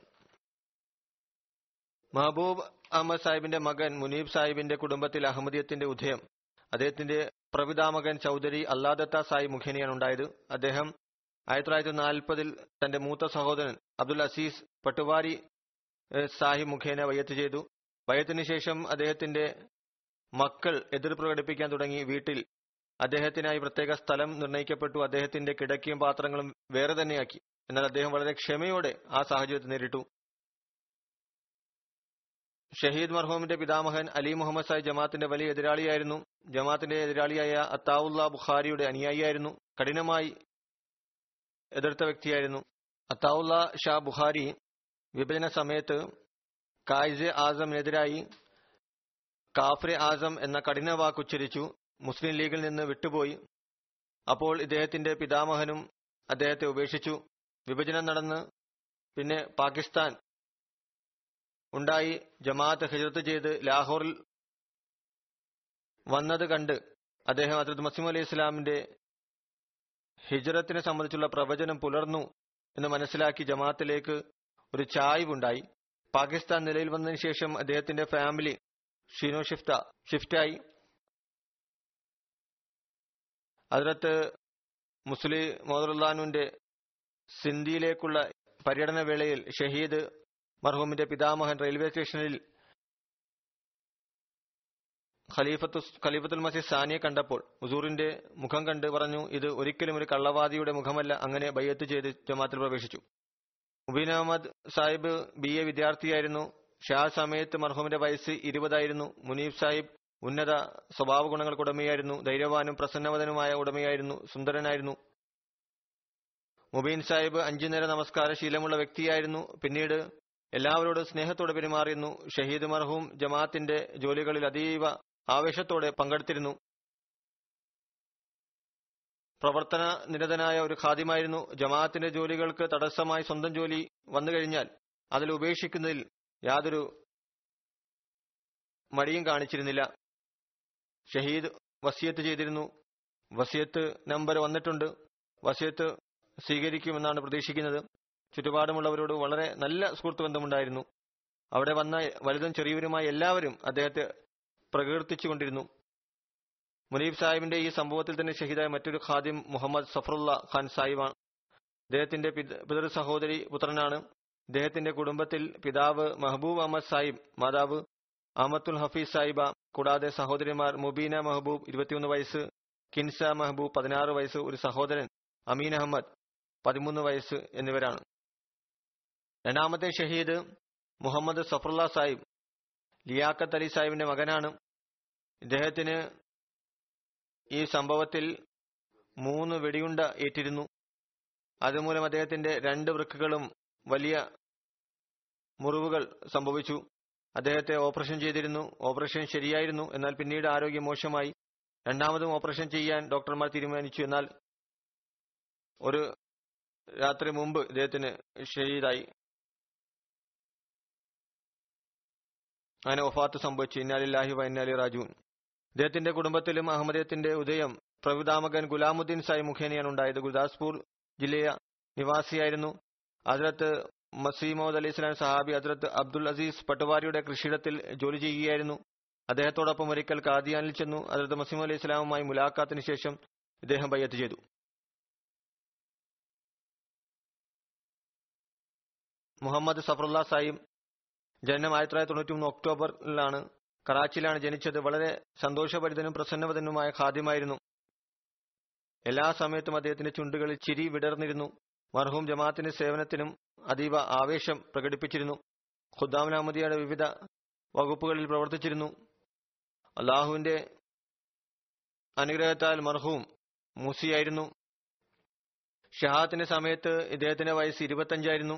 മഹബൂബ് അഹമ്മദ് സാഹിബിന്റെ മകൻ മുനീബ് സാഹിബിന്റെ കുടുംബത്തിൽ അഹമ്മദിയത്തിന്റെ ഉദയം അദ്ദേഹത്തിന്റെ പ്രപിതാമകൻ ചൌധരി അല്ലാദത്ത സാഹിബ് മുഖേനയാണ് ഉണ്ടായത് അദ്ദേഹം ആയിരത്തി തൊള്ളായിരത്തി നാൽപ്പതിൽ തന്റെ മൂത്ത സഹോദരൻ അബ്ദുൽ അസീസ് പട്ടുവാരി ഏഹ്, സാഹിബ് മുഖേന വയ്യത്ത് ചെയ്തു വയ്യത്തിന് ശേഷം അദ്ദേഹത്തിന്റെ മക്കൾ എതിർ പ്രകടിപ്പിക്കാൻ തുടങ്ങി വീട്ടിൽ അദ്ദേഹത്തിനായി പ്രത്യേക സ്ഥലം നിർണയിക്കപ്പെട്ടു അദ്ദേഹത്തിന്റെ കിടക്കയും പാത്രങ്ങളും വേറെ തന്നെയാക്കി എന്നാൽ അദ്ദേഹം വളരെ ക്ഷമയോടെ ആ സാഹചര്യത്തെ നേരിട്ടു ഷഹീദ് മർഹൂമിന്റെ പിതാമഹൻ അലി മുഹമ്മദ് സാഹിബ് ജമാഅത്തിന്റെ വലിയ എതിരാളിയായിരുന്നു ജമാഅത്തിന്റെ എതിരാളിയായ അത്താവുല്ല ബുഖാരിയുടെ അനുയായിയായിരുന്നു കഠിനമായി എതിർത്ത വ്യക്തിയായിരുന്നു അത്താവുല്ല ഷാ ബുഖാരി വിഭജന സമയത്ത് കായിസെ ആസമിനെതിരായി കാഫ്രെ ആസം എന്ന കഠിന വാക്കുച്ചരിച്ചു മുസ്ലിം ലീഗിൽ നിന്ന് വിട്ടുപോയി അപ്പോൾ ഇദ്ദേഹത്തിന്റെ പിതാമഹനും അദ്ദേഹത്തെ ഉപേക്ഷിച്ചു വിഭജനം നടന്ന് പിന്നെ പാകിസ്ഥാൻ ഉണ്ടായി ജമാഅത്ത് ഹിജറത്ത് ചെയ്ത് ലാഹോറിൽ വന്നത് കണ്ട് അദ്ദേഹം ഹസ്രത്ത് മസീം അലൈഹി ഇസ്ലാമിന്റെ ഹിജറത്തിനെ സംബന്ധിച്ചുള്ള പ്രവചനം പുലർന്നു എന്ന് മനസ്സിലാക്കി ജമാഅത്തിലേക്ക് ഒരു ചായ്വുണ്ടായി പാകിസ്ഥാൻ നിലയിൽ വന്നതിന് ശേഷം അദ്ദേഹത്തിന്റെ ഫാമിലി ഷീനോ ഷിഫ്ത ഷിഫ്റ്റായി അതിനകത്ത് മുസ്ലിം മോദറുല്ലാനുവിന്റെ സിന്ധിയിലേക്കുള്ള പര്യടന വേളയിൽ ഷഹീദ് മർഹൂമിന്റെ പിതാമഹൻ റെയിൽവേ സ്റ്റേഷനിൽ ഖലീഫത്തു ഖലീഫത്തുൽ മസീദ് സാനിയെ കണ്ടപ്പോൾ ഹുസൂറിന്റെ മുഖം കണ്ട് പറഞ്ഞു ഇത് ഒരിക്കലും ഒരു കള്ളവാദിയുടെ മുഖമല്ല അങ്ങനെ ബയ്യത്ത് ചെയ്ത് ജമാത്തിൽ പ്രവേശിച്ചു മുബീൻ അഹമ്മദ് സാഹിബ് ബി എ വിദ്യാർത്ഥിയായിരുന്നു ഷാ സമയത്ത് മർഹൂമിന്റെ വയസ്സ് ഇരുപതായിരുന്നു മുനീബ് സാഹിബ് ഉന്നത സ്വഭാവ ഗുണങ്ങൾക്ക് ഉടമയായിരുന്നു ധൈര്യവാനും പ്രസന്നവദനുമായ ഉടമയായിരുന്നു സുന്ദരനായിരുന്നു മുബീൻ സാഹിബ് അഞ്ചു നേര നമസ്കാര ശീലമുള്ള വ്യക്തിയായിരുന്നു പിന്നീട് എല്ലാവരോടും സ്നേഹത്തോടെ പെരുമാറിയിരുന്നു ഷഹീദ് മർഹൂം ജമാഅത്തിന്റെ ജോലികളിൽ അതീവ ആവേശത്തോടെ പങ്കെടുത്തിരുന്നു പ്രവർത്തന നിരതനായ ഒരു ഖാദിമായിരുന്നു ജമാഅത്തിന്റെ ജോലികൾക്ക് തടസ്സമായി സ്വന്തം ജോലി വന്നു കഴിഞ്ഞാൽ അതിൽ ഉപേക്ഷിക്കുന്നതിൽ യാതൊരു മടിയും കാണിച്ചിരുന്നില്ല ഷഹീദ് വസിയത്ത് ചെയ്തിരുന്നു വസിയത്ത് നമ്പർ വന്നിട്ടുണ്ട് വസിയത്ത് സ്വീകരിക്കുമെന്നാണ് പ്രതീക്ഷിക്കുന്നത് ചുറ്റുപാടുമുള്ളവരോട് വളരെ നല്ല സുഹൃത്ത് ബന്ധമുണ്ടായിരുന്നു അവിടെ വന്ന വലുതും ചെറിയവരുമായ എല്ലാവരും അദ്ദേഹത്തെ പ്രകീർത്തിച്ചുകൊണ്ടിരുന്നു മുനീബ് സാഹിബിന്റെ ഈ സംഭവത്തിൽ തന്നെ ഷഹീദായ മറ്റൊരു ഖാദിം മുഹമ്മദ് സഫറുല്ല ഖാൻ സാഹിബാണ് അദ്ദേഹത്തിന്റെ പിത- പിതൃ സഹോദരി പുത്രനാണ് ഇദ്ദേഹത്തിന്റെ കുടുംബത്തിൽ പിതാവ് മഹബൂബ് അഹമ്മദ് സാഹിബ് മാതാവ് അഹമ്മത്തുൽ ഹഫീസ് സാഹിബ കൂടാതെ സഹോദരിമാർ മുബീന മെഹബൂബ് ഇരുപത്തിയൊന്ന് വയസ്സ് കിൻസ മെഹബൂബ് പതിനാറ് വയസ്സ് ഒരു സഹോദരൻ അമീൻ അഹമ്മദ് പതിമൂന്ന് വയസ്സ് എന്നിവരാണ് രണ്ടാമത്തെ ഷഹീദ് മുഹമ്മദ് സഫറുല്ല സാഹിബ് ലിയാഖത്ത് അലി സാഹിബിന്റെ മകനാണ് ഇദ്ദേഹത്തിന് ഈ സംഭവത്തിൽ മൂന്ന് വെടിയുണ്ട ഏറ്റിരുന്നു അതുമൂലം അദ്ദേഹത്തിന്റെ രണ്ട് വൃക്കുകളും വലിയ മുറിവുകൾ സംഭവിച്ചു അദ്ദേഹത്തെ ഓപ്പറേഷൻ ചെയ്തിരുന്നു ഓപ്പറേഷൻ ശരിയായിരുന്നു എന്നാൽ പിന്നീട് ആരോഗ്യം മോശമായി രണ്ടാമതും ഓപ്പറേഷൻ ചെയ്യാൻ ഡോക്ടർമാർ തീരുമാനിച്ചു എന്നാൽ ഒരു രാത്രി മുമ്പ് ഇദ്ദേഹത്തിന് ഷഹീദായി അങ്ങനെ വഫാത്ത് സംഭവിച്ചു ഇന്നാലില്ലാഹി വൈന്നാലി റാജൂൻ ഇദ്ദേഹത്തിന്റെ കുടുംബത്തിലും അഹമ്മദത്തിന്റെ ഉദയം പ്രവിതാമകൻ ഗുലാമുദ്ദീൻ സായി മുഖേനയാണ് ഉണ്ടായത് ഗുർദാസ്പൂർ ജില്ലയ നിവാസിയായിരുന്നു ഹജ്രത്ത് മസീമോദ് അലി ഇസ്ലാം സഹാബി ഹജ്രത്ത് അബ്ദുൽ അസീസ് പട്ടുവാരിയുടെ കൃഷിയിടത്തിൽ ജോലി ചെയ്യുകയായിരുന്നു അദ്ദേഹത്തോടൊപ്പം ഒരിക്കൽ കാദിയാനിൽ ചെന്നു ഹജ്രത്ത് മസീമു അലി ഇസ്ലാമുമായി മുലാഖാത്തിന് ശേഷം ഇദ്ദേഹം ബയ്യത്ത് ചെയ്തു മുഹമ്മദ് സഫറുല്ല സാഹിബ് ജനനം ആയിരത്തി തൊള്ളായിരത്തി തൊണ്ണൂറ്റി മൂന്ന് ഒക്ടോബറിലാണ് കറാച്ചിയിലാണ് ജനിച്ചത് വളരെ സന്തോഷഭരിതനും പ്രസന്നവതനുമായ ഖാദ്യമായിരുന്നു എല്ലാ സമയത്തും അദ്ദേഹത്തിന്റെ ചുണ്ടുകളിൽ ചിരി വിടർന്നിരുന്നു മർഹൂം ജമാഅത്തിന്റെ സേവനത്തിനും അതീവ ആവേശം പ്രകടിപ്പിച്ചിരുന്നു ഖുദ്ദാമുൽ അഹമ്മദിയുടെ വിവിധ വകുപ്പുകളിൽ പ്രവർത്തിച്ചിരുന്നു അള്ളാഹുവിന്റെ അനുഗ്രഹത്താൽ മർഹൂം മൂസിയായിരുന്നു ഷഹാത്തിന്റെ സമയത്ത് ഇദ്ദേഹത്തിന്റെ വയസ്സ് ഇരുപത്തഞ്ചായിരുന്നു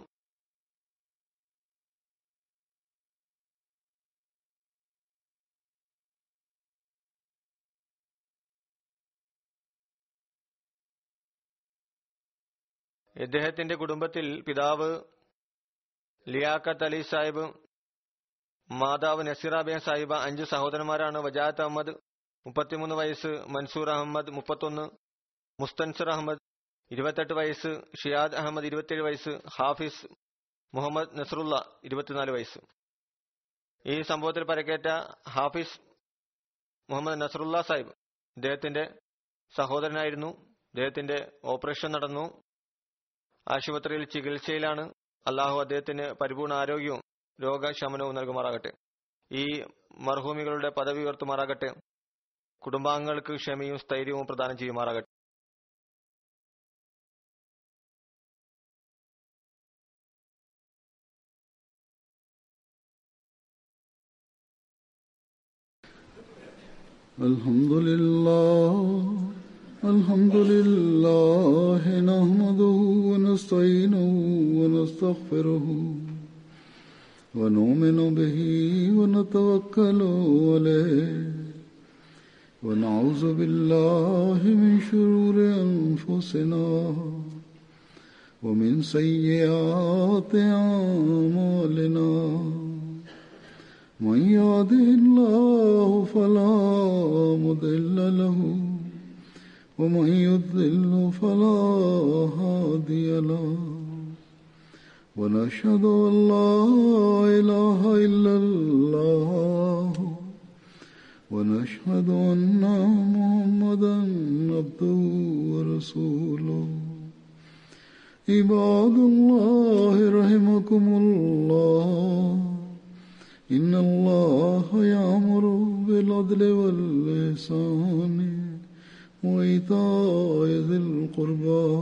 ഇദ്ദേഹത്തിന്റെ കുടുംബത്തിൽ പിതാവ് ലിയാഖത്ത് അലി സാഹിബ് മാതാവ് നസീറാബിയ സാഹിബ അഞ്ച് സഹോദരന്മാരാണ് വജാത്ത് അഹമ്മദ് മുപ്പത്തിമൂന്ന് വയസ്സ് മൻസൂർ അഹമ്മദ് മുപ്പത്തൊന്ന് മുസ്തൻസർ അഹമ്മദ് ഇരുപത്തെട്ട് വയസ്സ് ഷിയാദ് അഹമ്മദ് ഇരുപത്തിയേഴ് വയസ്സ് ഹാഫിസ് മുഹമ്മദ് നസറുല്ല ഇരുപത്തിനാല് വയസ്സ് ഈ സംഭവത്തിൽ പരക്കേറ്റ ഹാഫിസ് മുഹമ്മദ് നസറുല്ല സാഹിബ് ഇദ്ദേഹത്തിന്റെ സഹോദരനായിരുന്നു ഇദ്ദേഹത്തിന്റെ ഓപ്പറേഷൻ നടന്നു ആശുപത്രിയിൽ ചികിത്സയിലാണ് അള്ളാഹു അദ്ദേഹത്തിന് പരിപൂർണ ആരോഗ്യവും രോഗശമനവും നൽകുമാറാകട്ടെ ഈ മർഹൂമികളുടെ പദവി ഉയർത്തുമാറാകട്ടെ കുടുംബാംഗങ്ങൾക്ക് ക്ഷമയും സ്ഥൈര്യവും പ്രദാനം ചെയ്യുമാറാകട്ടെ الحمد لله الحمد لله نحمده ونستعينه ونستغفره ونؤمن به ونتوكل عليه ونعوذ بالله من شرور أنفسنا ومن سيئات أعمالنا من يهده الله فلا مضل له ومن يضلل فلا هادي له ونشهد ان لا اله الا الله ونشهد ان محمدا عبده ورسوله عباد الله رحمكم الله إن الله يأمر بالعدل والإحسان وإيتاء ذي القربى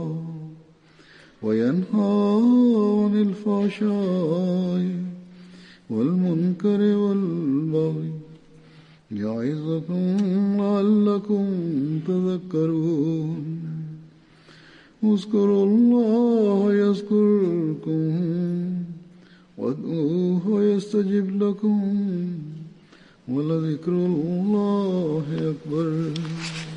وينهى عن الفحشاء والمنكر والبغي يعظكم لعلكم تذكرون اذكروا الله يذكركم وادعوه يستجب لكم ولذكر الله أكبر